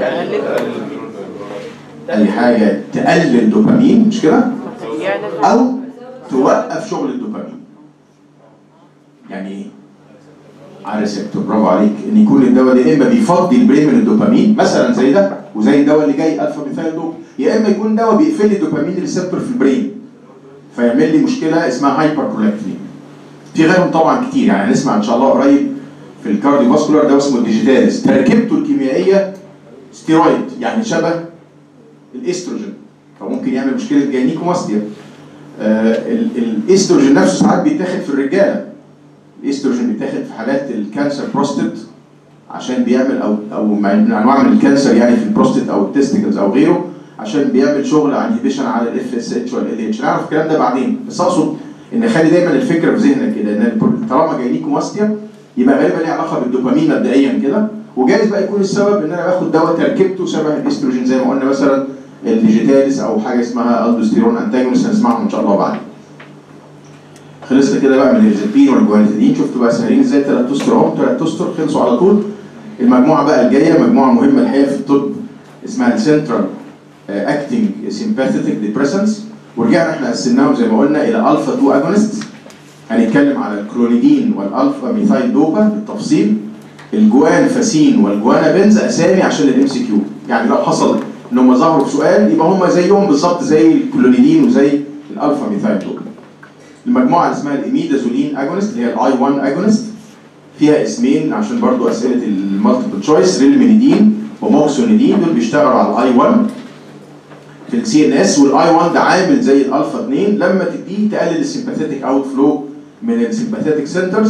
اي حاجه تقلل الدوبامين مش كده؟ او توقف شغل الدوبامين يعني ايه؟ على ريسبتور برافو عليك ان يكون الدواء ده يا اما بيفضي البرين من الدوبامين مثلا زي ده وزي الدواء اللي جاي الفا ميثايل دوب يا اما يكون دواء بيقفل لي الدوبامين ريسبتور في البرين فيعمل لي مشكله اسمها هايبر برولاكتين في غيرهم طبعا كتير يعني هنسمع ان شاء الله قريب في الكارديو فاسكولار ده اسمه الديجيتاليس تركيبته الكيميائيه ستيرويد يعني شبه الاستروجين فممكن يعمل مشكله جاينيكوماستيا آه ال- الاستروجين نفسه ساعات بيتاخد في الرجاله الاستروجين بيتاخد في حالات الكانسر بروستات عشان بيعمل او او مع- من انواع من الكانسر يعني في البروستات او التستيكلز او غيره عشان بيعمل شغل على انهبيشن على الاف اس اتش والال اتش نعرف الكلام ده بعدين بس اقصد ان خلي دايما الفكره في ذهنك كده ان البر- طالما جاينيكوماستيا يبقى غالبا ليه علاقه بالدوبامين مبدئيا كده وجايز بقى يكون السبب ان انا باخد دواء تركيبته شبه الاستروجين زي ما قلنا مثلا الديجيتاليس او حاجه اسمها الدوستيرون انتاجونست هنسمعهم ان شاء الله بعدين خلصنا كده بقى من الهيرزبين والجوانيتidine شفتوا بقى سهلين ازاي ثلاث اسطر اهو ثلاث اسطر خلصوا على طول المجموعه بقى الجايه مجموعه مهمه الحقيقه في الطب اسمها السنترال اكتنج سيمباثيتك ديبريسنس ورجعنا احنا قسمناهم زي ما قلنا الى الفا 2 اجونست هنتكلم على الكلونيدين والالفا ميثايل دوبا بالتفصيل الجوان فاسين والجوانا بنز اسامي عشان الام سي كيو يعني لو حصل ان هم ظهروا في سؤال يبقى هم زيهم بالظبط زي الكلونيدين وزي الالفا ميثايل دوبا المجموعه اللي اسمها الاميدازولين اجونست اللي هي الاي 1 اجونست فيها اسمين عشان برضو اسئله المالتيبل تشويس ريلمينيدين وموكسونيدين دول بيشتغلوا على الاي 1 في السي ان اس والاي 1 ده عامل زي الالفا 2 لما تديه تقلل السمباثيتك اوت فلو من السمباثيتك سنترز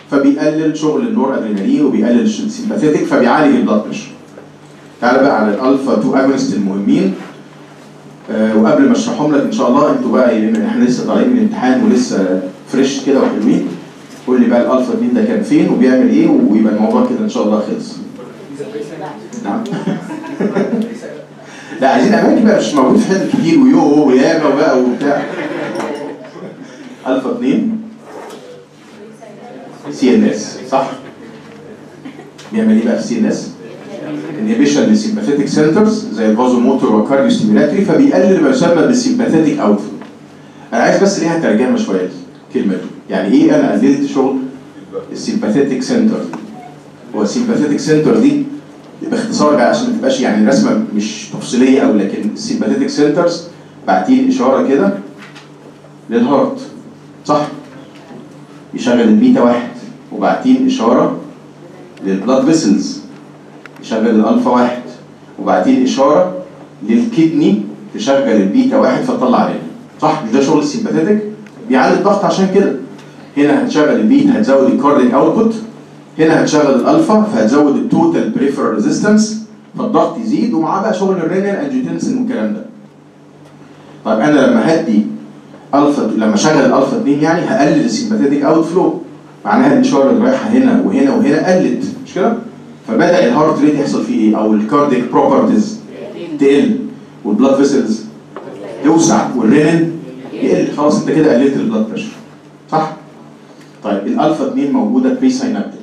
فبيقلل شغل النور ادرينالين وبيقلل السيمباثيتك فبيعالج البلاد بريشر تعالى بقى على الالفا 2 اجونست المهمين آه وقبل ما اشرحهم لك ان شاء الله انتوا بقى بما ان احنا لسه طالعين من امتحان ولسه فريش كده وحلوين قول لي بقى الالفا 2 ده كان فين وبيعمل ايه ويبقى الموضوع كده ان شاء الله خلص نعم لا عايزين اماكن بقى مش موجود في حتت كتير ويو وياما بقى وبتاع الفا 2 سي ان اس صح بيعمل ايه بقى في سي ان اس انهبيشن للسيمباثيتك سنترز زي الفازو موتور والكارديو ستيمولاتري فبيقلل ما يسمى بالسيمباثيتك اوتفلو انا عايز بس ليها ترجمه شويه الكلمه دي يعني ايه انا قللت شغل السيمباثيتك سنتر هو السيمباثيتك سنتر دي باختصار بقى عشان ما تبقاش يعني الرسمه مش تفصيليه قوي لكن السيمباثيتك سنترز بعتين اشاره كده للهارت صح يشغل البيتا واحد وبعتين اشاره للبلاد فيسلز يشغل الالفا واحد وبعدين اشاره للكدني تشغل البيتا واحد فتطلع رنين صح مش ده شغل السيمباثيتك بيعلي الضغط عشان كده هنا هتشغل البيتا هتزود الكارديك اوتبوت هنا هتشغل الالفا فهتزود التوتال بريفرال ريزيستنس فالضغط يزيد ومعاه بقى شغل الرينال انجيوتنسن والكلام ده طيب انا لما هدي الفا لما اشغل الالفا 2 يعني هقلل السيمباثيتك اوت فلو معناها الاشاره اللي رايحه هنا وهنا وهنا قلت مش كده؟ فبدا الهارت ريت يحصل فيه ايه او الكارديك بروبرتيز تقل والبلاد فيسلز توسع والرينين يقل خلاص انت كده قللت البلاد بريشر صح طيب الالفا 2 موجوده بري ساينابتيك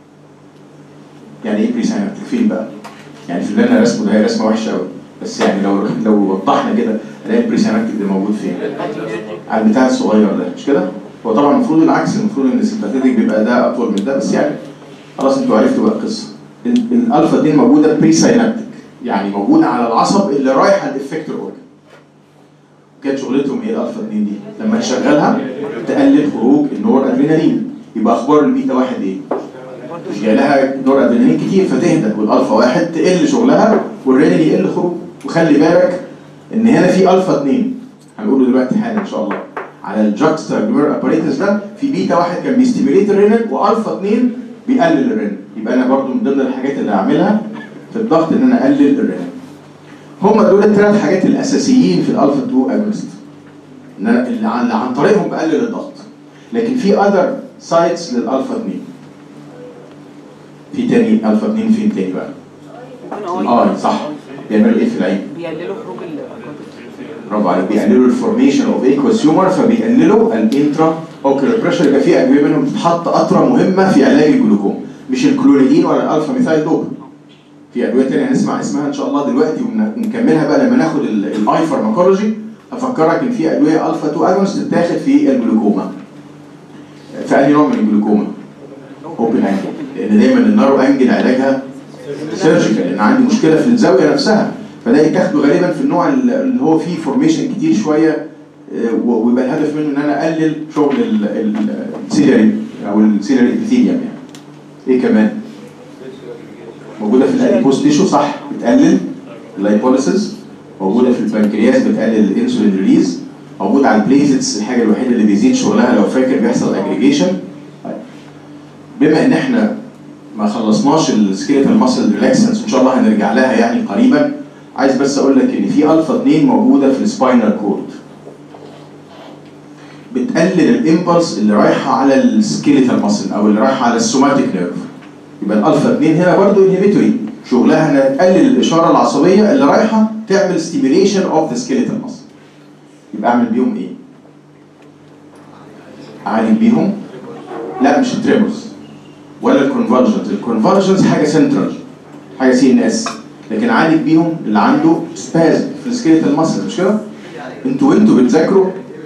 يعني ايه بري ساينابتيك فين بقى يعني في اللي انا رسمه ده هي رسمه وحشه قوي بس يعني لو لو وضحنا كده هنلاقي البري ساينابتيك ده موجود فين على البتاع الصغير ده مش كده هو طبعا المفروض العكس المفروض ان السيمباثيتك بيبقى ده اطول من ده بس يعني خلاص انتوا عرفتوا بقى القصه الالفا 2 موجوده بري ساينابتيك يعني موجوده على العصب اللي رايحه الافكتور اورجن كانت شغلتهم ايه الالفا 2 دي لما تشغلها تقلل خروج النور ادرينالين يبقى اخبار البيتا واحد ايه مش جاي لها نور ادرينالين كتير فتهدى والالفا واحد تقل شغلها والرينال يقل خروج وخلي بالك ان هنا في الفا 2 هنقوله دلوقتي حالا ان شاء الله على الجاكستا جلومير اباريتس ده في بيتا واحد كان بيستيميليت الرينال والفا 2 بيقلل الرينال يبقى انا برضو من ضمن الحاجات اللي هعملها في الضغط ان انا اقلل الرينال هم دول الثلاث حاجات الاساسيين في الالفا 2 اجونست ان انا اللي عن, عن طريقهم بقلل الضغط لكن في اذر سايتس للالفا 2 في تاني الفا 2 فين تاني بقى؟ اه صح بيعملوا ايه في العين؟ بيقللوا خروج ال برافو عليك بيقللوا الفورميشن اوف ايكوس هيومر فبيقللوا الانترا اوكيولار بريشر يبقى في ادويه منهم بتتحط قطره مهمه في علاج الجلوكوم مش الكلوريدين ولا الالفا ميثايل دوب في ادويه تانية هنسمع اسمها ان شاء الله دلوقتي ونكملها بقى لما ناخد الاي فارماكولوجي هفكرك ان في ادويه الفا 2 اجونست تتاخد في الجلوكوما في انهي نوع من الجلوكوما؟ اوبن انجل لان دايما النارو انجل علاجها سيرجيكال لان عندي مشكله في الزاويه نفسها فده يتاخده غالبا في النوع اللي هو فيه فورميشن كتير شويه ويبقى الهدف منه ان انا اقلل شغل السيلري او السيلري ابيثيليوم يعني. ايه كمان؟ موجوده في الاديبوس تيشو صح بتقلل اللايبوليسيس موجوده في البنكرياس بتقلل الانسولين ريليز موجوده على البليزتس الحاجه الوحيده اللي بيزيد شغلها لو فاكر بيحصل اجريجيشن بما ان احنا ما خلصناش السكيلتال ماسل ريلاكسنس ان شاء الله هنرجع لها يعني قريبا عايز بس اقول لك ان في الفا 2 موجوده في السباينال كورد بتقلل الامبلس اللي رايحه على السكيلتال ماسل او اللي رايحه على السوماتيك نيرف يبقى الالفا 2 هنا برضو انهبيتوري شغلها انها تقلل الاشاره العصبيه اللي رايحه تعمل ستيميليشن اوف ذا سكيلتال ماسل يبقى اعمل بيهم ايه؟ اعالج بيهم لا مش التريمورز ولا الكونفرجنز الكونفرجنز حاجه سنترال حاجه سي ان اس لكن عالج بيهم اللي عنده سبازم في السكيلتال ماسل مش كده؟ انتوا وانتوا بتذاكروا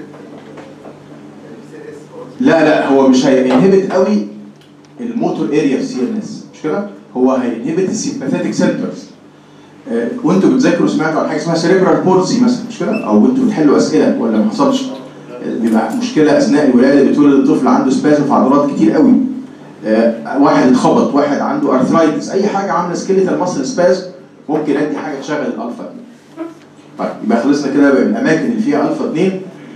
لا لا هو مش هينهبت قوي الموتور اريا في سي ان اس مش كده؟ هو هينهبت السيمباثيتك سنترز آه وانتوا بتذاكروا سمعتوا عن حاجه اسمها سيريبرال بولسي مثلا مش كده؟ او انتوا بتحلوا اسئله ولا ما حصلش؟ آه بيبقى مشكله اثناء الولاده بتولد الطفل عنده سبازم في عضلات كتير قوي آه واحد اتخبط واحد عنده ارثرايتس اي حاجه عامله سكيلتال ماسل سبازم ممكن ادي حاجه تشغل الالفا 2 طيب يبقى خلصنا كده بقى الاماكن اللي فيها الفا 2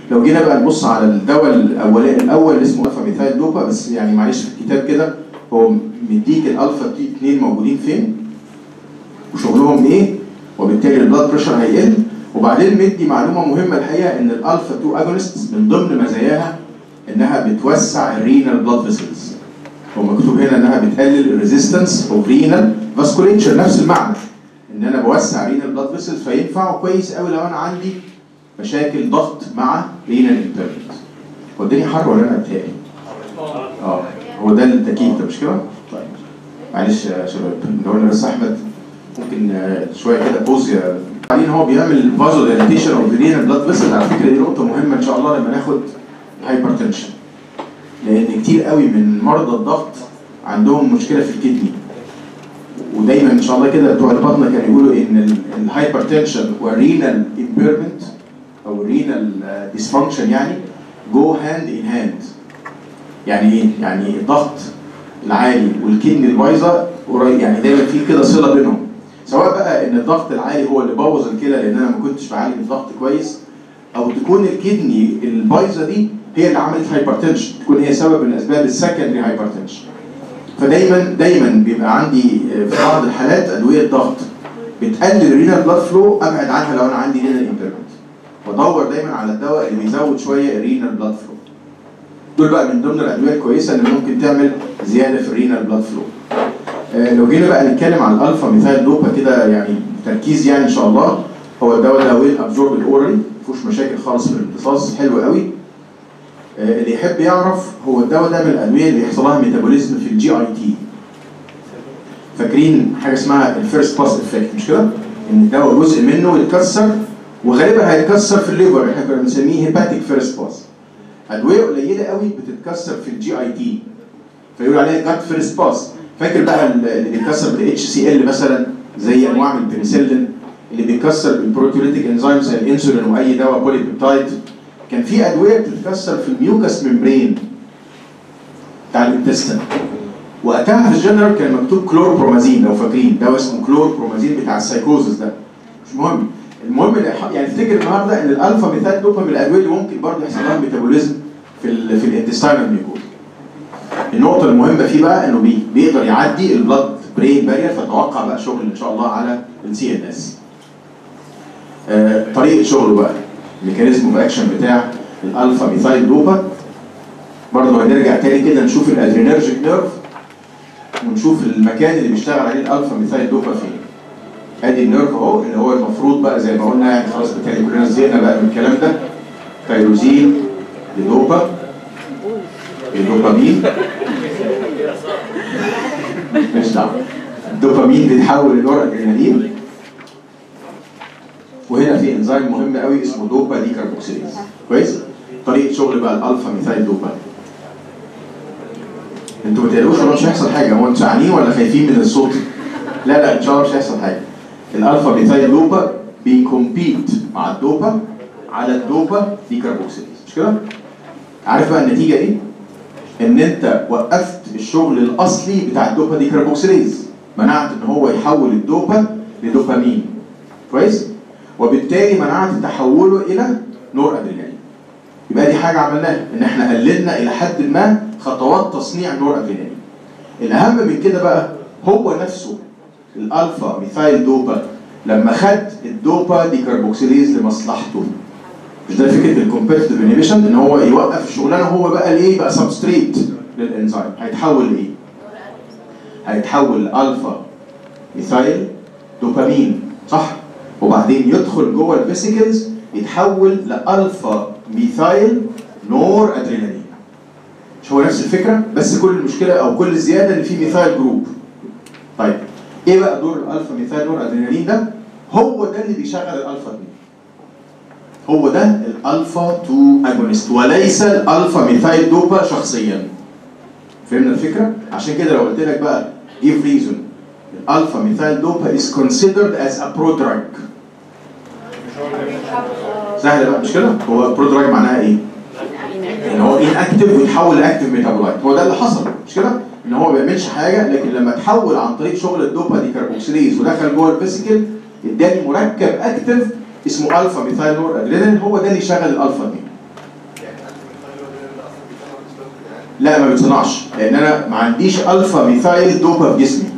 لو جينا بقى نبص على الدواء الاولاني الاول اللي اسمه الفا ميثايل دوبا بس يعني معلش في الكتاب كده هو مديك الالفا تي 2 موجودين فين وشغلهم ايه وبالتالي البلاد بريشر هيقل وبعدين مدي معلومه مهمه الحقيقه ان الالفا 2 اجونست من ضمن مزاياها انها بتوسع الرينال بلاد فيسلز هو مكتوب هنا انها بتقلل الريزيستنس اوف رينال فاسكوليتشر نفس المعنى ان انا بوسع رينال بلاد فيسلز فينفع كويس قوي لو انا عندي مشاكل ضغط مع رينال انترنت هو الدنيا حر ولا انا بتهيألي؟ اه هو ده التكييف ده مش كده؟ طيب معلش يا شباب لو انا بس احمد ممكن آه، شويه كده بوز يا بعدين هو بيعمل فازو دايليتيشن اوف رينال بلاد فيسل على فكره دي نقطه مهمه ان شاء الله لما ناخد هايبرتنشن لان كتير قوي من مرضى الضغط عندهم مشكله في الكدني ودايما ان شاء الله كده بتوع البطنه كانوا يقولوا ان الهايبرتنشن والرينال امبيرمنت او الرينال ديسفانكشن يعني جو هاند ان هاند يعني ايه؟ يعني الضغط العالي والكدني البايظه قريب يعني دايما في كده صله بينهم سواء بقى ان الضغط العالي هو اللي بوظ الكلى لان انا ما كنتش بعالج الضغط كويس او تكون الكدني البايظه دي هي اللي عملت هايبرتنشن تكون هي سبب من اسباب السكندري هايبرتنشن فدايما دايما بيبقى عندي في بعض الحالات ادويه ضغط بتقلل الرينال بلاد فلو ابعد عنها لو انا عندي رينال امبيرمنت وادور دايما على الدواء اللي بيزود شويه الرينال بلاد فلو دول بقى من ضمن الادويه الكويسه اللي ممكن تعمل زياده في الرينال بلاد فلو آه، لو جينا بقى نتكلم عن الالفا ميثايل دوبا كده يعني تركيز يعني ان شاء الله هو الدواء ده ويل ابزورب الاورالي ما فيهوش مشاكل خالص في الامتصاص حلو قوي آه، اللي يحب يعرف هو الدواء ده من الادويه اللي بيحصل لها ميتابوليزم في الجي اي تي فاكرين حاجه اسمها الفيرست باس افكت مش كده؟ ان الدواء جزء منه يتكسر وغالبا هيتكسر في الليفر احنا كنا بنسميه هيباتيك فيرست باس ادويه قليله قوي بتتكسر في الجي اي تي فيقول عليها جات فيرست باس فاكر بقى اللي بيتكسر بالاتش سي ال مثلا زي انواع من البنسلين اللي بيتكسر بالبروتيوليتيك انزيم زي الانسولين واي دواء بولي بيبتايد كان في ادويه بتتكسر في الميوكس ممبرين بتاع الانتستين وقتها في الجنرال كان مكتوب كلوربرومازين لو فاكرين دواء اسمه كلوربرومازين بتاع السايكوزس ده مش مهم المهم إن إح- يعني افتكر النهارده ان الالفا ميثايل دوبا من الادويه اللي ممكن برضه يحصل لها ميتابوليزم في ال في الانتستينال ميكوز النقطة المهمة فيه بقى انه بي بيقدر يعدي البلاد برين بارير فتوقع بقى شغل ان شاء الله على السي ان اس. طريقة شغله بقى الميكانيزم اوف اكشن بتاع الالفا ميثايل دوبا برضه هنرجع تاني كده نشوف الادرينرجيك نيرف ونشوف المكان اللي بيشتغل عليه الالفا ميثايل دوبا فين. ادي النيرف اهو اللي هو المفروض بقى زي ما قلنا يعني خلاص بالتالي كلنا زهقنا بقى من الكلام ده تيروزين لدوبا الدوبامين مش دعوه الدوبامين بيتحول لنور ادرينالين وهنا في انزيم مهم قوي اسمه دوبا دي كاربوكسيليز كويس طريقه شغل بقى الالفا ميثايل دوبا انتوا ما تقلقوش هو مش هيحصل حاجه هو انتوا زعلانين ولا خايفين من الصوت لا لا ان شاء الله مش هيحصل حاجه الالفا ميثايل دوبا بيكومبيت مع الدوبا على الدوبا دي كاربوكسيليز مش كده عارف بقى النتيجه ايه ان انت وقفت الشغل الاصلي بتاع الدوبا دي كاربوكسيليز منعت ان هو يحول الدوبا لدوبامين كويس وبالتالي منعت تحوله الى نور ادرينالين يبقى دي حاجه عملناها ان احنا قللنا الى حد ما خطوات تصنيع نور ادرينالين الاهم من كده بقى هو نفسه الالفا ميثايل دوبا لما خد الدوبا دي كاربوكسيليز لمصلحته مش ده فكره الكومبيتيتيف انيبيشن ان هو يوقف الشغلانه هو بقى الايه بقى سبستريت للانزيم هيتحول لايه؟ هيتحول لالفا ميثايل دوبامين صح؟ وبعدين يدخل جوه الفيسيكلز يتحول لالفا ميثايل نور ادرينالين مش هو نفس الفكره بس كل المشكله او كل الزياده ان في ميثايل جروب طيب ايه بقى دور الالفا ميثايل نور ادرينالين ده؟ هو ده اللي بيشغل الالفا 2 هو ده الالفا 2 اجونست وليس الالفا ميثايل دوبا شخصيا فهمنا الفكره عشان كده لو قلت لك بقى give reason الالفا ميثايل دوبا is considered as a prodrug سهل بقى مش كده هو prodrug معناها ايه ان هو inactive ويتحول لاكتيف ميتابولايت هو ده اللي حصل مش كده ان هو ما بيعملش حاجه لكن لما تحول عن طريق شغل الدوبا دي كاربوكسيليز ودخل جوه الفيسيكل اداني مركب اكتيف اسمه الفا ميثايل نور ادرينالين هو ده اللي يشغل الالفا 2 لا ما بيتصنعش لان انا ما عنديش الفا ميثايل دوبا في جسمي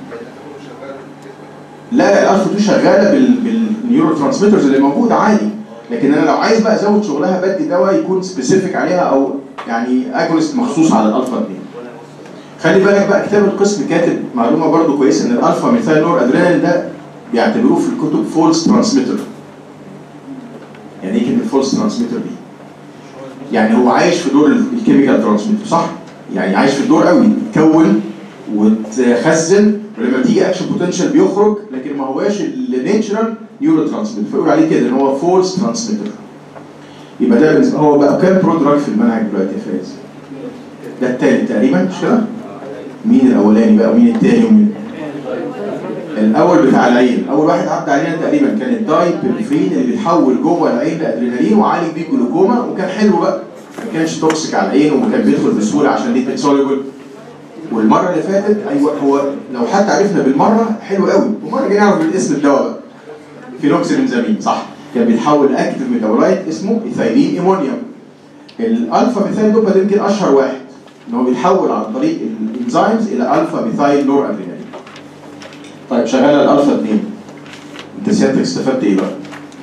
لا لا الالفا 2 شغاله بال بالنيورو ترانسميترز اللي موجوده عادي لكن انا لو عايز بقى ازود شغلها بدي دواء يكون سبيسيفيك عليها او يعني اجونست مخصوص على الالفا 2 خلي بالك بقى كتاب القسم كاتب معلومه برضو كويسه ان الالفا ميثايل نور ادرينالين ده بيعتبروه في الكتب فولس ترانسميتر يعني ايه كلمه فولس ترانسميتر دي؟ يعني هو عايش في دور الكيميكال ترانسميتر صح؟ يعني عايش في الدور قوي يتكون وتخزن ولما تيجي اكشن بوتنشال بيخرج لكن ما هواش النيتشرال نيورو ترانسميتر فيقول عليه كده ان هو فولس ترانسميتر يبقى ده بالنسبه هو بقى كام برو دراج في المنهج دلوقتي يا فايز؟ ده التالت تقريبا مش كده؟ مين الاولاني بقى ومين التاني ومين الاول بتاع العين اول واحد عدى علينا تقريبا كان الدايبرفين اللي بيتحول جوه العين لادرينالين وعالج بيه الجلوكوما وكان حلو بقى ما كانش توكسيك على العين وكان بيدخل بسهوله عشان ليه سوليبل والمره اللي فاتت ايوه هو لو حتى عرفنا بالمره حلو قوي ومره جاي نعرف بالاسم الدواء بقى فينوكسيبنزامين صح كان بيتحول اكتف ميتابولايت اسمه ايثايلين ايمونيوم الالفا ميثايل دوبا ده يمكن اشهر واحد ان هو بيتحول عن طريق الانزيمز الى الفا ميثايل نور ادرينالين طيب شغاله الالفا 2 انت سيادتك استفدت ايه بقى؟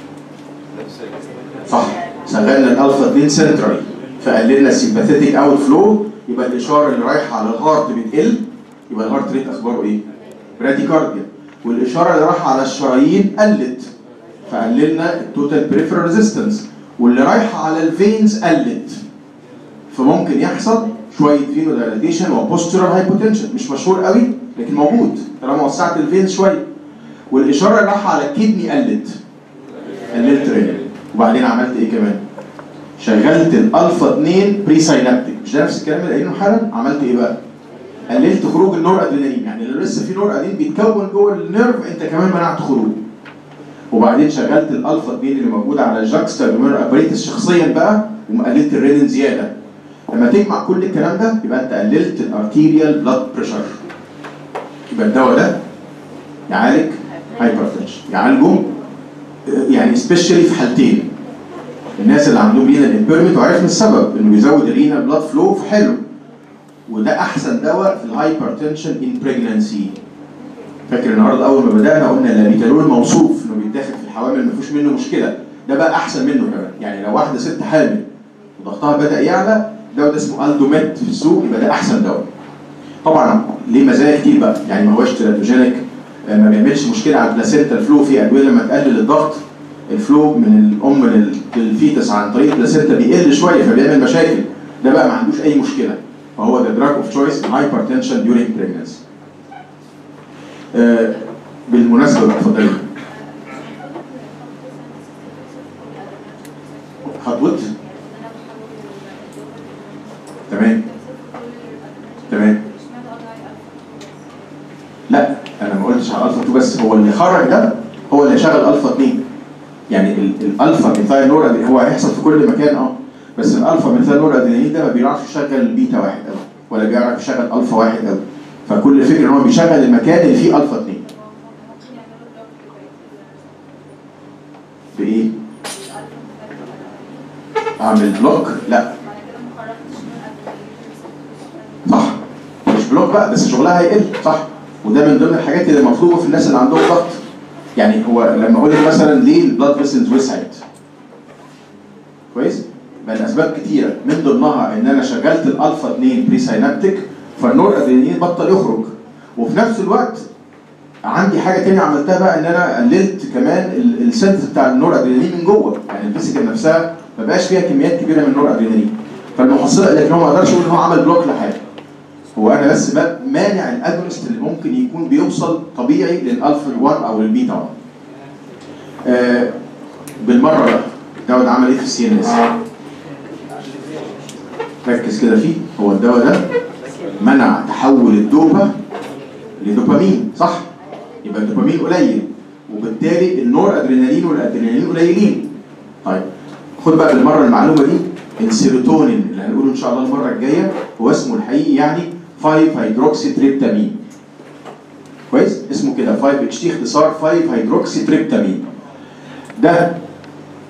صح شغلنا الالفا 2 سنترال فقللنا السيمباثيتيك اوت فلو يبقى الاشاره اللي رايحه على الهارت بتقل يبقى الهارت ريت اخباره ايه؟ براديكارديا والاشاره اللي رايحه على الشرايين قلت فقللنا التوتال بريفرال ريزيستنس واللي رايحه على الفينز قلت فممكن يحصل شويه فينو دايلاتيشن وبوسترال هايبوتنشن مش مشهور قوي لكن موجود طالما وسعت الفينز شويه والاشاره اللي رايحه على الكدني قلت قللت رينال وبعدين عملت ايه كمان؟ شغلت الالفا 2 بري ساينابتيك مش ده نفس الكلام اللي قايلينه حالا عملت ايه بقى؟ قللت خروج النور ادرينالين يعني لو لسه في نور ادرينالين بيتكون جوه النيرف انت كمان منعت خروجه وبعدين شغلت الالفا 2 اللي موجوده على الجاكستا ابريتس شخصيا بقى وقللت الرينين زياده لما تجمع كل الكلام ده يبقى انت قللت الارتيريال بلاد بريشر يبقى الدواء ده يعالج هايبرتنشن يعالجه يعني سبيشالي في حالتين الناس اللي عندهم رينال امبيرمنت وعرفنا السبب انه بيزود الرينال بلاد فلو في حلو وده احسن دواء في الهايبرتنشن ان بريجنانسي فاكر النهارده اول ما بدانا قلنا اللابيتالول موصوف انه بيتاخد في الحوامل ما فيهوش منه مشكله ده بقى احسن منه كمان يعني لو واحده ست حامل وضغطها بدا يعلى الدواء ده اسمه الدوميت في السوق يبقى ده احسن دواء طبعا ليه مزايا كتير بقى يعني ما هوش تيراتوجينيك ما بيعملش مشكله على البلاسينتا الفلو في ادويه لما تقلل الضغط الفلو من الام لل- للفيتس عن طريق البلاسينتا بيقل شويه فبيعمل مشاكل ده بقى ما عندوش اي مشكله فهو ده دراج اوف تشويس هايبرتنشن ديورينج بريجنسي بالمناسبه بقى اتفضلي خطوه تمام تمام لا انا ما قلتش على الفا 2 بس هو اللي خرج ده هو اللي شغل الفا 2 يعني ال- الالفا ميثايل نور أدرينالين هو هيحصل في كل مكان اه بس الالفا ميثايل نور ادرينالين ده ما بيعرفش يشغل البيتا واحد قوي ولا بيعرف يشغل الفا واحد قوي فكل فكره ان هو بيشغل المكان اللي فيه الفا 2 بايه؟ اعمل بلوك؟ لا صح مش بلوك بقى بس شغلها هيقل صح وده من ضمن الحاجات اللي مطلوبه في الناس اللي عندهم ضغط يعني هو لما اقول لك مثلا ليه البلاد فيسلز وسعت كويس بقى الاسباب كتيره من ضمنها ان انا شغلت الالفا 2 بري ساينابتيك فالنور ادرينالين بطل يخرج وفي نفس الوقت عندي حاجه تانية عملتها بقى ان انا قللت كمان ال- السنس بتاع النور ادرينالين من جوه يعني الفيسيكال نفسها ما بقاش فيها كميات كبيره من النور ادرينالين فالمحصله لكن هو ما اقدرش اقول ان هو عمل بلوك لحاجه هو انا بس ب- مانع الاجونست اللي ممكن يكون بيوصل طبيعي للالفا 1 او للبيتا 1 آه بالمره بقى الدواء ده عمل ايه في السي ان اس ركز كده فيه هو الدواء ده منع تحول الدوبا لدوبامين صح يبقى الدوبامين قليل وبالتالي النور ادرينالين والادرينالين قليلين طيب خد بقى بالمره المعلومه دي السيروتونين اللي هنقوله ان شاء الله المره الجايه هو اسمه الحقيقي يعني 5 هيدروكسي تريبتامين كويس اسمه كده 5 اتش تي اختصار 5 هيدروكسي تريبتامين ده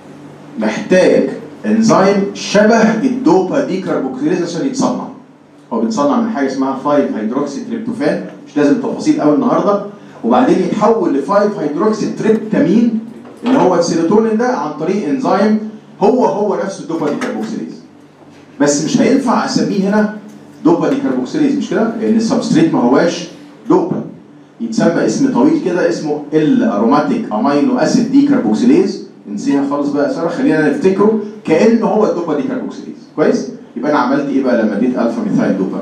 محتاج انزيم شبه الدوبا دي كاربوكسيليز عشان يتصنع هو بيتصنع من حاجه اسمها 5 هيدروكسي تريبتوفان مش لازم تفاصيل قوي النهارده وبعدين يتحول ل 5 هيدروكسي تريبتامين اللي هو السيروتونين ده عن طريق انزيم هو هو نفسه الدوبا دي كاربوكسيليز بس مش هينفع اسميه هنا دوبا دي كاربوكسيليز مش كده؟ لان السبستريت ما هواش دوبا يتسمى اسم طويل كده اسمه ال اروماتيك امينو اسيد دي كاربوكسيليز نسيها خالص بقى يا ساره خلينا نفتكره كانه هو الدوبا دي كاربوكسيليز كويس؟ يبقى انا عملت ايه بقى لما اديت الفا ميثايل دوبا؟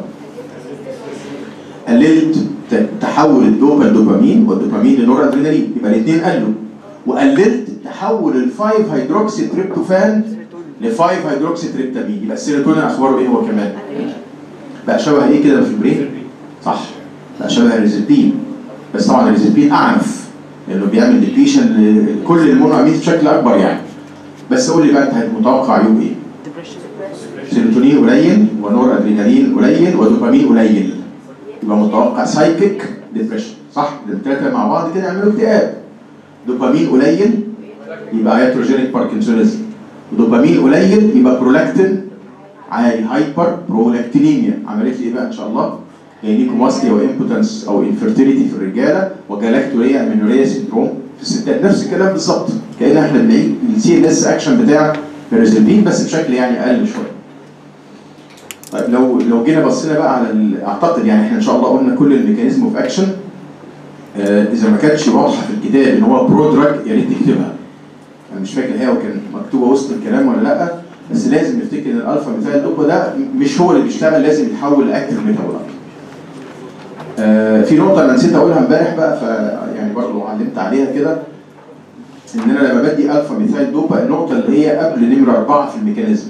قللت ت- تحول الدوبا لدوبامين والدوبامين لنور ادرينالين يبقى الاثنين قلوا وقللت تحول ال 5 هيدروكسي تريبتوفان ل 5 هيدروكسي تريبتامين يبقى السيروتونين اخباره ايه هو كمان؟ بقى شبه ايه كده في البرين؟ صح بقى شبه الريزلبين بس طبعا الريزلبين اعنف لانه بيعمل ديبليشن لكل المونو امينز بشكل اكبر يعني بس قول لي بقى انت متوقع عيوب ايه؟ سيروتونين قليل ونور ادرينالين قليل ودوبامين قليل يبقى متوقع سايكيك ديبريشن صح؟ الثلاثه مع بعض كده يعملوا اكتئاب دوبامين قليل يبقى هيتروجينيك باركنسونيزم ودوبامين قليل يبقى برولاكتين عالي هايبر برولاكتينيميا عملت لي ايه بقى ان شاء الله؟ جاينيكوماستيا وامبوتنس او انفيرتيليتي في الرجاله وجالاكتوريا امينوريا سيندروم في الستات نفس الكلام بالظبط كأن احنا بنعيد السي ان اس اكشن بتاع الريزلبين بس بشكل يعني اقل شويه. طيب لو لو جينا بصينا بقى على ال- اعتقد يعني احنا ان شاء الله قلنا كل الميكانيزم اوف اكشن اذا ما كانتش واضحه في الكتاب ان هو برو دراج يا ريت تكتبها. انا مش فاكر هي كان مكتوبه وسط الكلام ولا لا بس لازم نفتكر ان الالفا ميثايل دوبا ده مش هو اللي بيشتغل لازم يتحول لاكتف ميتابولايت. آه في نقطه انا نسيت اقولها امبارح بقى ف يعني برضه علمت عليها كده ان انا لما بدي الفا ميثايل دوبا النقطه اللي هي قبل نمره اربعه في الميكانيزم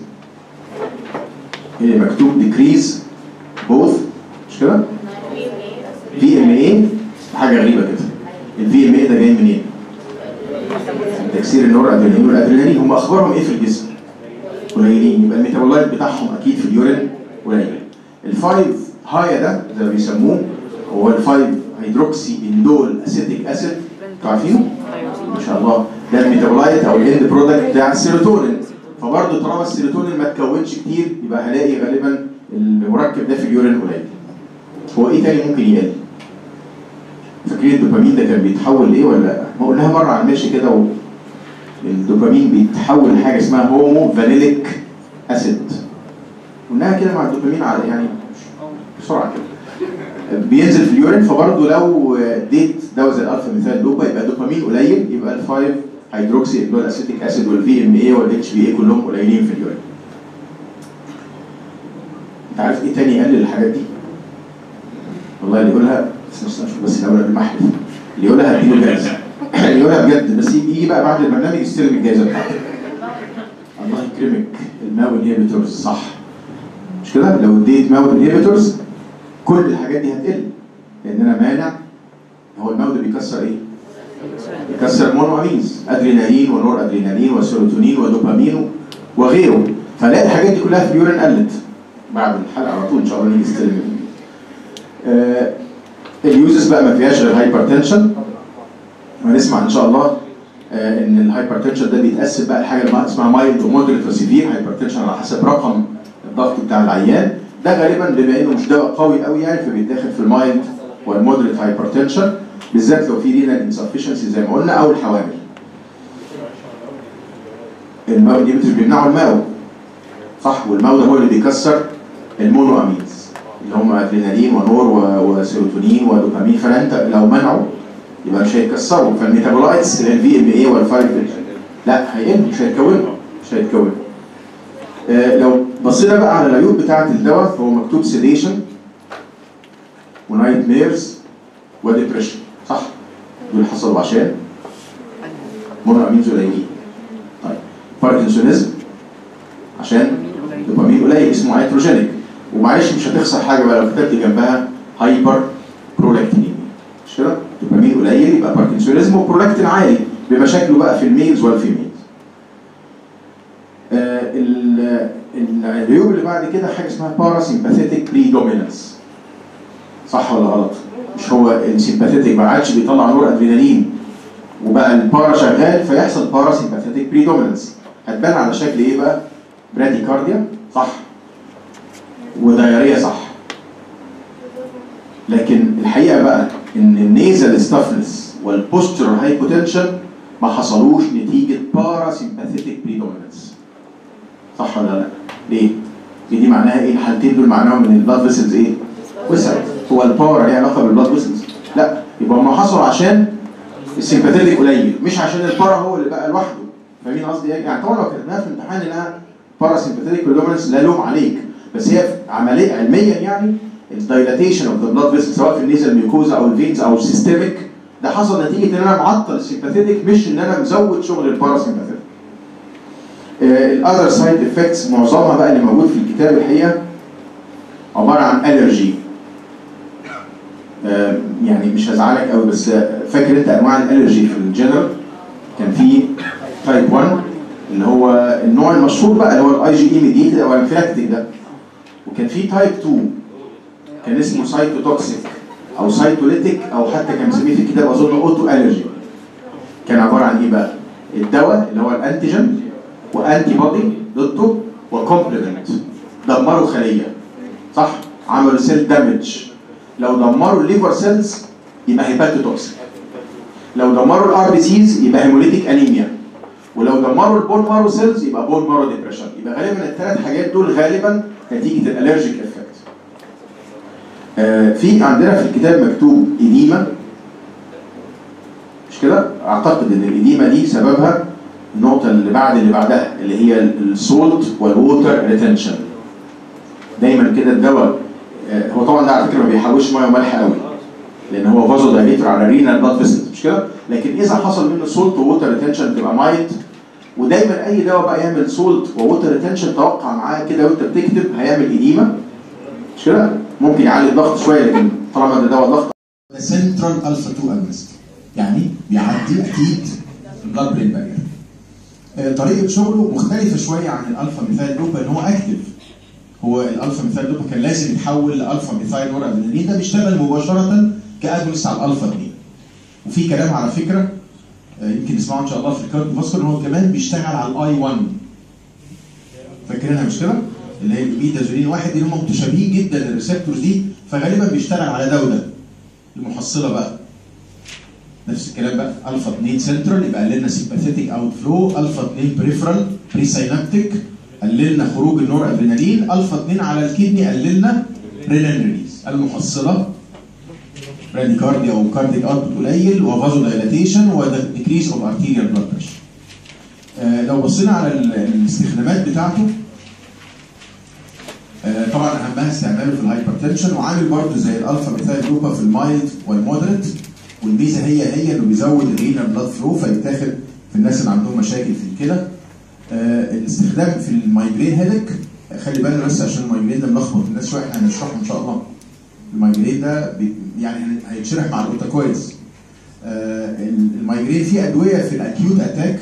هي مكتوب ديكريز بوث مش كده؟ في ام اي حاجه غريبه كده الفي ام اي ده جاي منين؟ تكسير النور ادرينالين والادرينالين هم اخبارهم ايه في الجسم؟ قليلين يبقى الميتابولايت بتاعهم اكيد في اليورين قليل الفايف هايا ده زي ما بيسموه هو الفايف هيدروكسي اندول اسيتيك اسيد انتوا عارفينه؟ ما شاء الله ده الميتابولايت او الاند برودكت بتاع السيروتونين فبرضه طالما السيروتونين ما تكونش كتير يبقى هلاقي غالبا المركب ده في اليورين قليل هو ايه تاني ممكن يقل؟ فاكرين الدوبامين ده كان بيتحول لايه ولا ما قلناها مره على المشي كده و... الدوبامين بيتحول لحاجه اسمها هومو فانيليك اسيد قلناها كده مع الدوبامين على يعني بسرعه كده بينزل في اليورين فبرضه لو اديت دواء زي الالفا ميثايل دوبا يبقى الدوبامين قليل يبقى الفايف هيدروكسي اندول اسيتيك اسيد والفي ام اي والاتش بي اي كلهم قليلين في اليورين. انت عارف ايه تاني يقلل الحاجات دي؟ والله اللي يقولها بس مش نشوف بس الاول قبل ما احلف اللي يقولها هديله جايزه اللي يقولها بجد بس يجي بقى بعد البرنامج يستلم الجايزه بتاعته. الله يكرمك الماو انهبيتورز صح مش كده؟ لو اديت ماو انهبيتورز كل الحاجات دي هتقل لان انا مانع هو الماو ده بيكسر ايه؟ بيكسر مونو امينز ادرينالين ونور ادرينالين وسيروتونين ودوبامين وغيره فلاقي الحاجات دي كلها في اليورين قلت بعد الحلقه على طول ان شاء الله نيجي نستلم آه اليوزز بقى ما فيهاش غير هايبرتنشن هنسمع ان شاء الله آه ان الهايبرتنشن ده بيتقسم بقى لحاجه ما اسمها مايلد ومودريت وسيفير هايبرتنشن على حسب رقم الضغط بتاع العيان ده غالبا بما انه مش دواء قوي قوي يعني فبيتاخد في المايلد والمودريت هايبرتنشن بالذات لو في رينال انسفشنسي زي ما قلنا او الحوامل. الماو انهبيتورز بيمنعوا الماو صح والماو ده هو اللي بيكسر المونو امينز اللي هم ادرينالين ونور و- وسيروتونين ودوبامين فانت لو منعوا يبقى مش هيتكسروا فالميتابولايتس الفي ام اي والفايف لا هيقل مش هيتكونوا مش هيتكونوا آه، لو بصينا بقى على العيوب بتاعه الدواء هو مكتوب سيديشن ونايت ميرز وديبريشن صح دول حصلوا عشان مونو امينز قليلين طيب باركنسونيزم عشان دوبامين قليل اسمه هيتروجينيك ومعلش مش هتخسر حاجه بقى لو كتبت جنبها هايبر برولاكتينيميا مش كده؟ دوبامين قليل يبقى باركنسونيزم وبرولاكتين عالي بمشاكله بقى في الميلز والفيميلز. آه ال- ال- العيوب اللي بعد كده حاجه اسمها باراسيمباثيتك بريدومينانس صح ولا غلط؟ مش هو السيمباثيتك ما عادش بيطلع نور ادرينالين وبقى البارا شغال فيحصل باراسيمباثيتك بريدومينانس هتبان على شكل ايه بقى؟ براديكارديا صح ودايريا صح لكن الحقيقه بقى ان النيزل ستافنس والبوسترال هايبوتنشن ما حصلوش نتيجه باراسيمباثيتك بريدومينانس صح ولا لا؟ ليه؟ دي معناها ايه؟ الحالتين دول معناهم ان البلاد فيسلز ايه؟ وسعت هو الباور ليه علاقه بالبلاد فيسلز؟ لا يبقى هم حصلوا عشان السيمباثيتك قليل مش عشان البارا هو اللي بقى لوحده فاهمين قصدي ايه؟ يعني طبعا لو كتبناها في الامتحان انها باراسيمباثيتك بريدومينانس لا لوم عليك بس هي عمليه علميا يعني الدايلاتيشن اوف ذا بلاد فيسل سواء في النيزل ميوكوزا او الفينز او السيستميك ده حصل نتيجه ان انا معطل السيمباثيتك مش ان انا مزود شغل الباراسيمباثيتك. الاذر سايد افكتس معظمها بقى اللي موجود في الكتاب الحقيقه عباره عن الرجي يعني مش هزعلك قوي بس فاكر انت انواع الالرجي في الجنرال كان في تايب 1 اللي هو النوع المشهور بقى اللي هو الاي جي اي ميديتد او الانفلاكتيك ده وكان في تايب 2 كان اسمه سايتوتوكسيك او سايتوليتيك او حتى كان مسميه في الكتاب اظن اوتو الرجي كان عباره عن ايه بقى؟ الدواء اللي هو الانتيجين وانتي بودي ضده وكومبلمنت دمروا خليه صح؟ عملوا سيل دامج لو دمروا الليفر سيلز يبقى هيباتوتوكسيك لو دمروا الار بي سيز يبقى هيموليتيك انيميا ولو دمروا البون مارو سيلز يبقى بون مارو ديبريشن يبقى غالبا الثلاث حاجات دول غالبا نتيجه الالرجيك افكت آه في عندنا في الكتاب مكتوب إديمة مش كده؟ أعتقد إن الإديمة دي سببها النقطة اللي بعد اللي بعدها اللي هي السولت والووتر ريتنشن دايما كده الدواء آه هو طبعا ده على فكرة ما بيحوش ميه وملح قوي لأن هو فازو دايليتر على الرينال بلاد فيسلز مش كده؟ لكن إذا حصل منه سولت ووتر ريتنشن تبقى مايت ودايما أي دواء بقى يعمل سولت ووتر ريتنشن توقع معاه كده وأنت بتكتب هيعمل إديمة مش كده؟ ممكن يعلي الضغط شويه لكن طالما ده دواء ضغط سنترال الفا 2 اجونست يعني بيعدي اكيد البلاد برين بارير طريقه شغله مختلفه شويه عن الالفا ميثايل دوبا ان هو اكتف هو الالفا ميثايل دوبا كان لازم يتحول لالفا ميثايل نور ادرينالين ده بيشتغل مباشره كاجونست على الالفا 2 وفي كلام على فكره يمكن نسمعه ان شاء الله في الكارد فاسكر ان هو كمان بيشتغل على الاي 1 فاكرينها مش كده؟ اللي هي البيدازولين واحد اللي هم متشابهين جدا الريسبتورز دي فغالبا بيشتغل على ده وده المحصله بقى نفس الكلام بقى الفا 2 سنترال يبقى قللنا سيمباثيتك اوت فلو الفا 2 بريفرال بري ساينابتيك قللنا خروج النور ادرينالين الفا 2 على الكدني قللنا رينال ريليز المحصله براديكارديا او كارديك اوتبوت قليل وفازو دايلاتيشن وديكريز اوف ارتيريال بلاد بريشر لو بصينا على الاستخدامات بتاعته طبعا اهمها استعماله في الهايبرتنشن وعامل برضه زي الالفا ميثايل جروبا في المايلد والمودريت والميزه هي هي انه بيزود الرينال بلاد فلو فيتاخد في الناس اللي عندهم مشاكل في الكلى آه الاستخدام في المايجرين هيدك خلي بالنا بس عشان المايجرين ده ملخبط الناس شويه احنا هنشرحه ان شاء الله المايجرين ده يعني هيتشرح مع الاوتا كويس آه المايجرين فيه ادويه في الاكيوت اتاك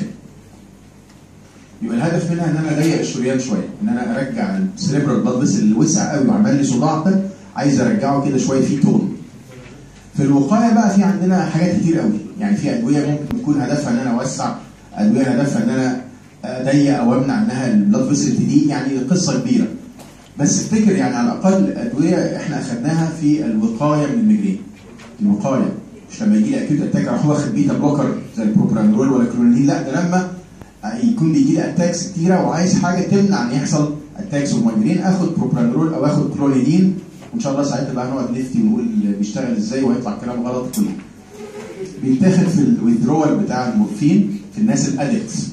يبقى الهدف منها ان انا اضيق الشريان شويه ان انا ارجع السريبرال بلاد فيسل اللي وسع قوي وعمل لي صداع ده عايز ارجعه كده شويه فيه تون في الوقايه بقى في عندنا حاجات كتير قوي يعني في ادويه ممكن تكون هدفها ان انا اوسع ادويه هدفها ان انا اضيق او امنع انها البلاد فيسل تضيق يعني قصه كبيره بس افتكر يعني على الاقل ادويه احنا اخذناها في الوقايه من الميجرين الوقايه مش لما يجي لي اكيوت اتاك اروح واخد بيتا بلوكر زي البروبرانول ولا كلونين لا ده لما يكون بيجي لي اتاكس كتيره وعايز حاجه تمنع ان يحصل اتاكس ومايجرين اخد بروبرانول او اخد كلونيدين وان شاء الله ساعتها بقى نقعد نفتي ونقول بيشتغل ازاي وهيطلع كلام غلط كله. بيتاخد في الويدرول بتاع المورفين في الناس الادكتس.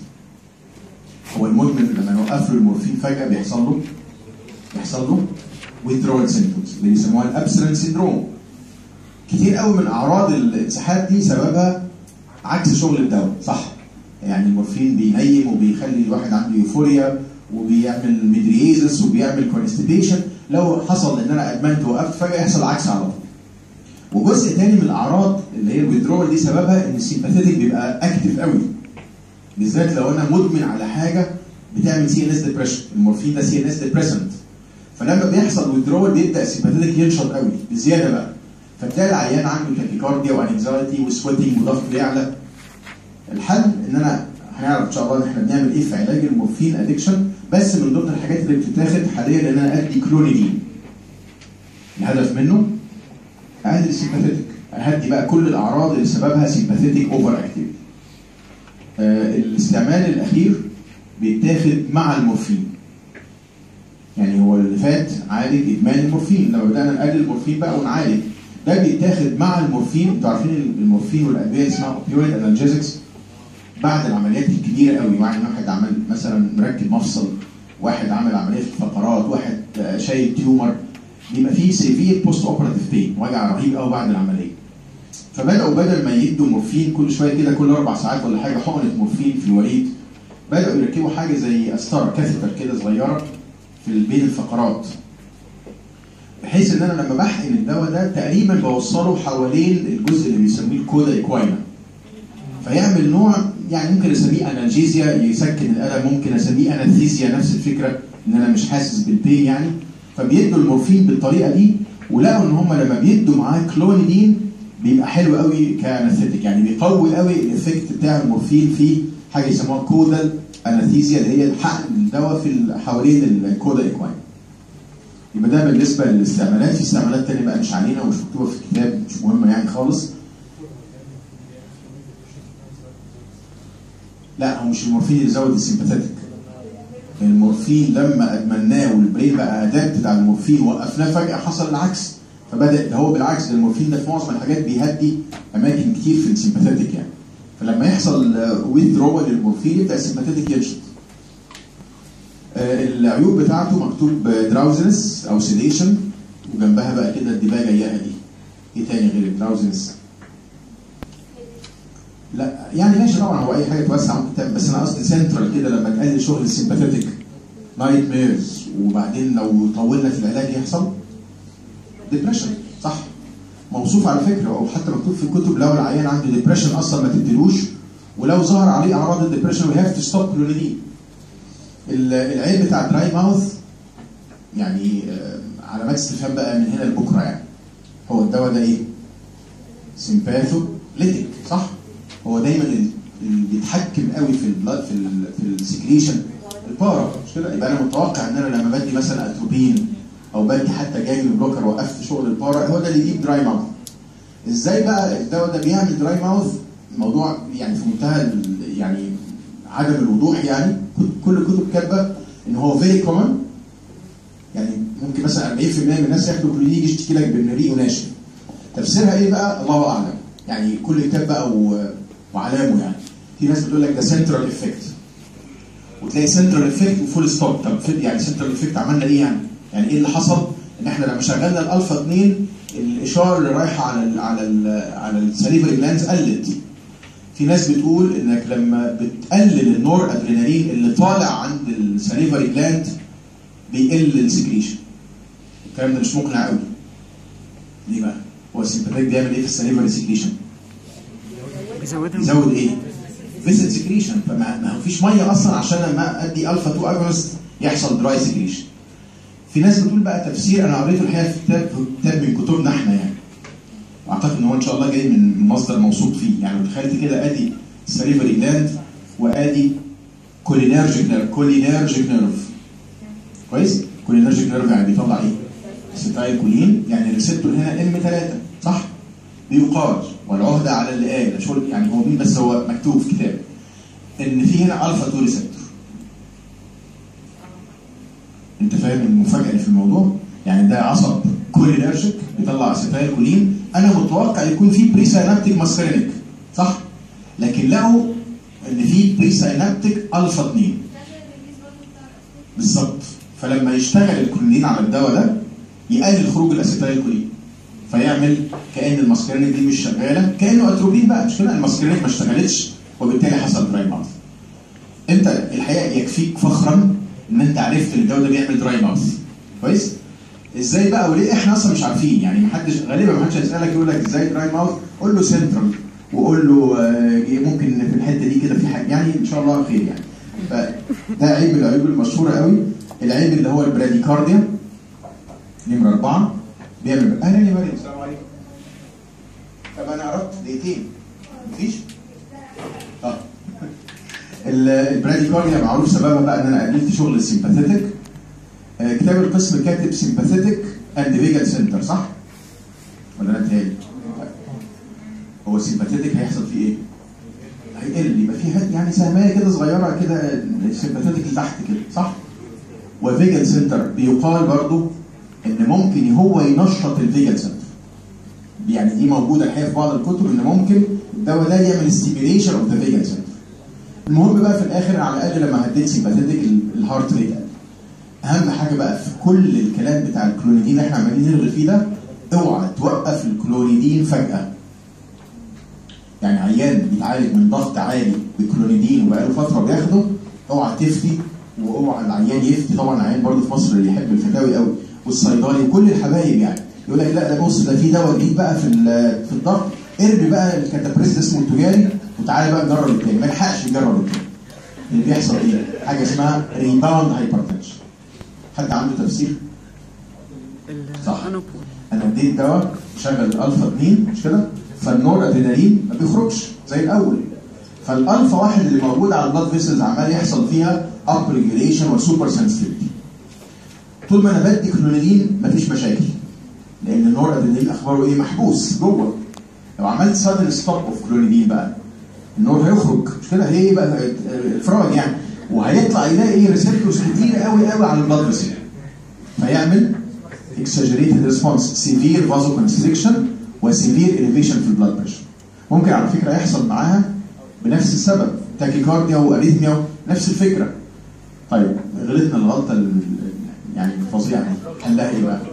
هو المدمن لما نوقف له المورفين فجاه بيحصل له بيحصل له withdrawal symptoms اللي بيسموها الابسرنت سيندروم. كتير قوي من اعراض الانسحاب دي سببها عكس شغل الدواء صح؟ يعني المورفين بينيم وبيخلي الواحد عنده يوفوريا وبيعمل ميدريزس وبيعمل كونستيبيشن لو حصل ان انا ادمنت وقفت فجاه يحصل العكس على طول. وجزء تاني من الاعراض اللي هي الويدرول دي سببها ان السيمباثيتك بيبقى اكتف قوي. بالذات لو انا مدمن على حاجه بتعمل سي ان اس ديبريشن، المورفين ده سي ان اس ديبريسنت. فلما بيحصل ويدرول بيبدا السيمباثيتك ينشط قوي بزياده بقى. فتلاقي العيان عنده تاكيكارديا وانكزايتي وسويتنج وضغطه يعلى. الحل ان انا هنعرف ان شاء الله ان احنا بنعمل ايه في علاج المورفين ادكشن بس من ضمن الحاجات اللي بتتاخد حاليا ان انا ادي كلونيدين. الهدف منه اقلل السيمباثيتك اهدي بقى كل الاعراض اللي سببها سيمباثيتك اوفر اكتيفيتي الاستعمال الاخير بيتاخد مع المورفين يعني هو اللي فات عالج ادمان المورفين لما بدانا نقلل المورفين بقى ونعالج ده بيتاخد مع المورفين انتوا عارفين المورفين والادويه اللي اسمها اوبيويد انالجيزكس بعد العمليات الكبيره قوي يعني واحد عمل مثلا مركب مفصل واحد عمل عمليه في الفقرات واحد آه، شايل تيومر بيبقى فيه سيفير بوست اوبراتيف بين وجع رهيب قوي بعد العمليه فبداوا بدل ما يدوا مورفين كل شويه كده كل اربع ساعات ولا حاجه حقنه مورفين في الوريد بداوا يركبوا حاجه زي قسطره كاثيتر كده صغيره في بين الفقرات بحيث ان انا لما بحقن الدواء ده تقريبا بوصله حوالين الجزء اللي بيسميه الكودا ايكواينا فيعمل نوع يعني ممكن اسميه انالجيزيا يسكن الالم ممكن اسميه انستيزيا نفس الفكره ان انا مش حاسس بالبين يعني فبيدوا المورفين بالطريقه دي ولقوا ان هم لما بيدوا معاه كلونيدين بيبقى حلو قوي كانستيك يعني بيقوي قوي الايفكت بتاع المورفين في حاجه يسموها كودال انستيزيا اللي هي حقن الدواء في ال- حوالين الكودا ايكواين يبقى ده بالنسبه للاستعمالات في استعمالات تانية بقى مش علينا ومش مكتوبه في الكتاب مش مهمه يعني خالص لا هو مش المورفين اللي زود السيمباثيتك المورفين لما ادمناه والبرين بقى ادابتد على المورفين وقفناه فجاه حصل العكس فبدا ده هو بالعكس ده المورفين ده في معظم الحاجات بيهدي اماكن كتير في السيمباثيتك يعني فلما يحصل ويذرول للمورفين يبدا السيمباثيتك ينشط آه، العيوب بتاعته مكتوب دراوزنس او سيديشن وجنبها بقى كده الدباجه اياها دي ايه تاني غير الدراوزنس لا يعني ماشي طبعا هو اي حاجه توسع ممكن تعمل بس انا قصدي سنترال كده لما تقلل شغل السيمباثيتك نايت ميرز وبعدين لو طولنا في العلاج يحصل ديبريشن صح موصوف على فكره او حتى مكتوب في الكتب لو العيان عنده ديبريشن اصلا ما تديلوش ولو ظهر عليه اعراض الديبريشن وي هاف تو ستوب كلونيدين العيب بتاع دراي ماوث يعني آه، علامات استفهام بقى من هنا لبكره يعني هو الدواء ده ايه؟ سيمباثوليتيك صح؟ هو دايما ال- اللي بيتحكم قوي في ال في ال في السكريشن البارا مش كده؟ يبقى انا متوقع ان انا لما بدي مثلا اتروبين او بدي حتى جاي من بلوكر وقفت شغل البارا هو ده اللي يجيب دراي ماوث. ازاي بقى الدواء ده بيعمل دراي ماوث؟ موضوع يعني في منتهى ال- يعني عدم الوضوح يعني كل الكتب كاتبه ان هو فيري كومن يعني ممكن مثلا 40% من الناس ياخدوا كلودين يجي يشتكي لك بالريق وناشف تفسيرها ايه بقى الله اعلم يعني كل كتاب بقى و- وعلامه يعني في ناس بتقول لك ده سنترال افكت وتلاقي سنترال افكت وفول ستوب طب في- يعني سنترال افكت عملنا ايه يعني؟ يعني ايه اللي حصل؟ ان احنا لما شغلنا الالفا 2 الاشاره اللي رايحه على ال على ال على السليفري جلاندز قلت في ناس بتقول انك لما بتقلل النور ادرينالين اللي طالع عند السليفري جلاند بيقل السكريشن الكلام ده مش مقنع قوي ليه بقى؟ هو السيمباتيك بيعمل ايه في السليفري سكريشن؟ بيزودها يزود ايه؟ فيسل سكريشن فما ما فيش ميه اصلا عشان لما ادي الفا 2 اجونست يحصل دراي سكريشن. في ناس بتقول بقى تفسير انا قريته الحقيقه في كتاب في كتاب من كتبنا احنا يعني. واعتقد ان هو ان شاء الله جاي من مصدر موثوق فيه يعني لو تخيلت كده ادي سليفري جلاند وادي كولينرجيك نيرف كولينرجيك نيرف كويس؟ كولينرجيك نيرف يعني بيطلع ايه؟ ستايل كولين يعني الريسبتور هنا ام 3 صح؟ بيقال والعهدة على اللي قال شغل يعني هو مين بس هو مكتوب في كتاب ان في هنا الفا 2 ريسبتور انت فاهم المفاجاه اللي في الموضوع؟ يعني ده عصب كولينرجيك بيطلع اسيتايل كولين انا متوقع يكون في بري ساينابتيك ماسكرينيك صح؟ لكن لقوا ان في بري ساينابتيك الفا 2 بالظبط فلما يشتغل الكولين على الدواء ده يقلل خروج الاسيتايل كولين فيعمل كان الماسكرينيك دي مش شغاله كانه اتروبين بقى مش كده الماسكرينيك ما اشتغلتش وبالتالي حصل دراي ماوث انت الحقيقه يكفيك فخرا ان انت عرفت ان الدواء ده بيعمل دراي ماوث كويس ازاي بقى وليه احنا اصلا مش عارفين يعني محدش غالبا ما حدش هيسالك يقول لك ازاي دراي ماوث قول له سنترال وقول له آه، ممكن في الحته دي كده في حاجه يعني ان شاء الله خير يعني فده عيب من العيوب المشهوره قوي العيب اللي هو البراديكارديا نمره اربعه بيعمل اهلا يا مريم السلام عليكم طب انا قربت دقيقتين مفيش؟ طب ال- البراديكارديا معروف سببها بقى ان انا قللت شغل السيمباثيتك آه، كتاب القسم كاتب سيمباثيتك اند فيجال سنتر صح؟ ولا انا تاني؟ هو السيمباثيتك هيحصل فيه ايه؟ هيقل يبقى في حته يعني سهميه كده صغيره كده السيمباثيتك لتحت كده صح؟ وفيجن سنتر بيقال برضو ان ممكن هو ينشط الفيجن سنتر يعني دي موجوده الحقيقه في بعض الكتب ان ممكن الدواء ده يعمل ستيميليشن اوف ذا فيجن سنتر المهم بقى في الاخر على الاقل لما هديت سيمباثيتك الهارت ريت قل. اهم حاجه بقى في كل الكلام بتاع الكلونيدين اللي احنا عمالين نرغي فيه ده اوعى توقف الكلونيدين فجاه يعني عيان بيتعالج من ضغط عالي بكلونيدين وبقاله فتره بياخده اوعى تفتي واوعى العيان يفتي طبعا العيان برضه في مصر اللي يحب الفتاوي قوي والصيدلي وكل الحبايب يعني يقول لك لا ده بص ده في دواء جديد بقى في ال- في الضغط ارمي بقى الكاتابريس اسمه التجاري وتعالى بقى نجرب التاني ما يلحقش يجرب التاني اللي بيحصل ايه؟ حاجه اسمها ريباوند هايبرتنشن حد عنده تفسير؟ صح. الانوبول انا اديت دواء شغل الالفا 2 مش كده؟ فالنور ادرينالين ما بيخرجش زي الاول فالالفا واحد اللي موجود على البلاد فيسلز عمال يحصل فيها اب ريجوليشن وسوبر سنسيتيفيتي طول ما انا بدي كلونيدين مفيش مشاكل لان النور ادرينالين اخباره ايه محبوس جوه لو عملت سادن ستوب اوف كلونيدين بقى النور هيخرج مش كده هي ايه بقى افراج يعني وهيطلع يلاقي ايه ريسبتورز كتير قوي قوي على البلاد فيسل فيعمل exaggerated response severe vasoconstriction وسيفير elevation في البلاد بريشر ممكن على فكره يحصل معاها بنفس السبب تاكيكارديا واريثميا نفس الفكره طيب غلطنا الغلطه ال- يعني الفظيعه دي حلها ايه بقى؟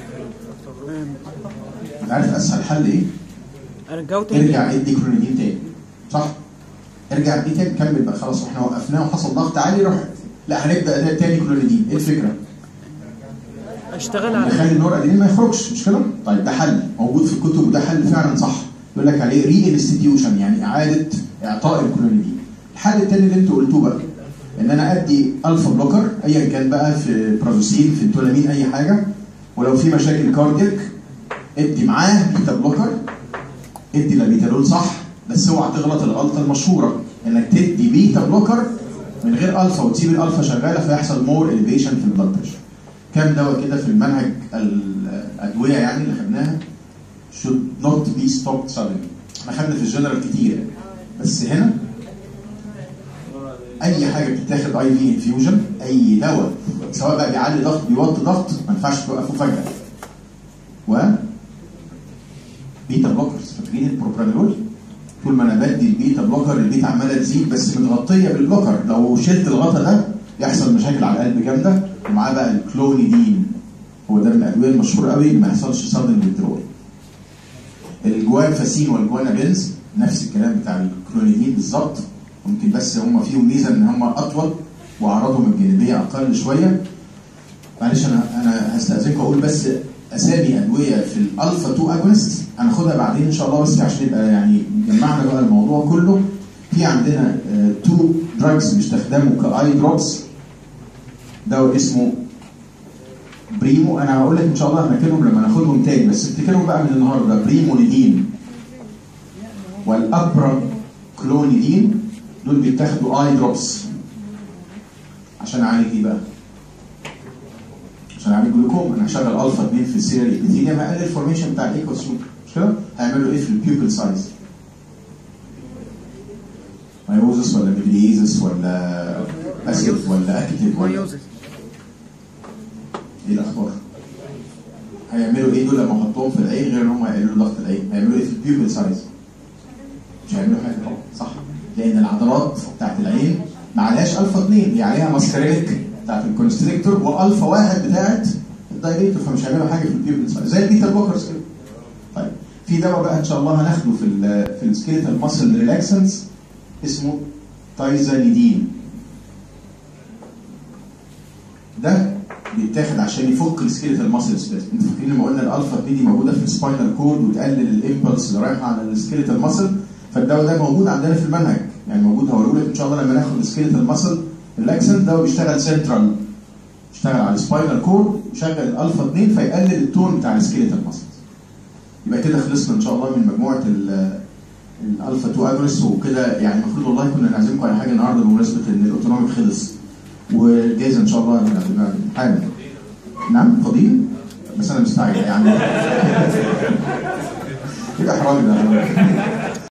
انت عارف اسهل حل ايه؟ ارجعوا تاني ارجع ادي كلونيدين تاني صح؟ ارجع ادي تاني كمل بقى خلاص احنا وقفناه وحصل ضغط عالي روح لا هنبدا تاني كلونيدين ايه الفكره؟ اشتغل على نخلي النور ادرينالين ما يخرجش مش كده؟ طيب ده حل موجود في الكتب وده حل فعلا صح يقول لك عليه ري انستتيوشن يعني اعاده اعطاء الكلونيدين الحل الثاني اللي انتوا قلتوه بقى ان انا ادي الفا بلوكر ايا كان بقى في برازوسين في التولامين اي حاجه ولو في مشاكل كاردياك ادي معاه بيتا بلوكر ادي لابيتالول صح بس اوعى تغلط الغلطه المشهوره انك تدي بيتا بلوكر من غير الفا وتسيب الالفا شغاله فيحصل مور اليفيشن في البلد بريشر كام دواء كده في المنهج الادويه يعني اللي خدناها should not be stopped suddenly احنا خدنا في الجنرال كتير بس هنا اي حاجه بتتاخد اي في انفيوجن اي دواء سواء بقى بيعلي ضغط بيوطي ضغط ما ينفعش توقفه فجاه و بيتا بلوكرز فاكرين البروبرانول طول ما انا بدي البيتا بلوكر البيتا عماله تزيد بس متغطيه بالبلوكر لو شلت الغطا ده يحصل مشاكل على القلب جامده ومعاه بقى الكلونيدين هو ده من الادويه المشهوره قوي ما يحصلش صدم ويدرول الجوانفاسين والجوانابينز نفس الكلام بتاع الكلونيدين بالظبط ممكن بس هم فيهم ميزه ان هم اطول واعراضهم الجانبيه اقل شويه معلش انا انا هستاذنكم اقول بس اسامي ادويه في الالفا 2 اجونست هناخدها بعدين ان شاء الله بس عشان يبقى يعني جمعنا بقى الموضوع كله في عندنا تو دراجز بيستخدموا كاي دروبس دواء اسمه بريمو انا هقول لك ان شاء الله هناكلهم لما ناخدهم تاني بس افتكرهم بقى من النهارده بريمونيدين والابرا كلونيدين دول بيتاخدوا اي دروبس عشان اعالج ايه بقى؟ عشان اعالج جلوكوم انا هشغل الفا 2 في السيريال ابيثيليوم هقلل الفورميشن بتاع الايكوسيوم مش كده؟ هيعملوا ايه في البيوبل سايز؟ مايوزس ولا ميليزس ولا اسيد ولا اكتيف ولا مايوزس ايه الاخبار؟ هيعملوا ايه دول لما احطهم في العين غير ان هم يقللوا ضغط العين؟ هيعملوا ايه في البيوبل سايز؟ مش هيعملوا حاجه طبعا صح؟ لان العضلات بتاعت العين ما عليهاش الفا 2 هي عليها ماسكارينيك بتاعت الكونستريكتور والفا واحد بتاعت الدايريتور فمش هيعملوا حاجه في البيوبل سايز زي البيتا بلوكرز كده. طيب في دواء بقى ان شاء الله هناخده في ال في السكيلتال ماسل ريلاكسنس اسمه تايزانيدين ده بيتاخد عشان يفك السكيلتال ماسل سبيس انتوا فاكرين لما قلنا الالفا 2 دي موجوده في السباينال كورد وتقلل الامبلس اللي رايحه على السكيلتال ماسل فالدواء ده موجود عندنا في المنهج يعني موجود هوريه لك ان شاء الله لما ناخد السكيلتال ماسل ريلاكسنت ده بيشتغل سنترال يشتغل على السباينال كورد ويشغل الالفا 2 فيقلل التون بتاع السكيلتال ماسل يبقى كده خلصنا ان شاء الله من مجموعه ال- الالفا 2 اجونست وكده يعني المفروض والله كنا نعزمكم على حاجه النهارده بمناسبه ان الاوتونوميك خلص وجايزه ان شاء الله نعملها حالا نعم فاضيين بس انا مستعجل يعني ايه احرامي ده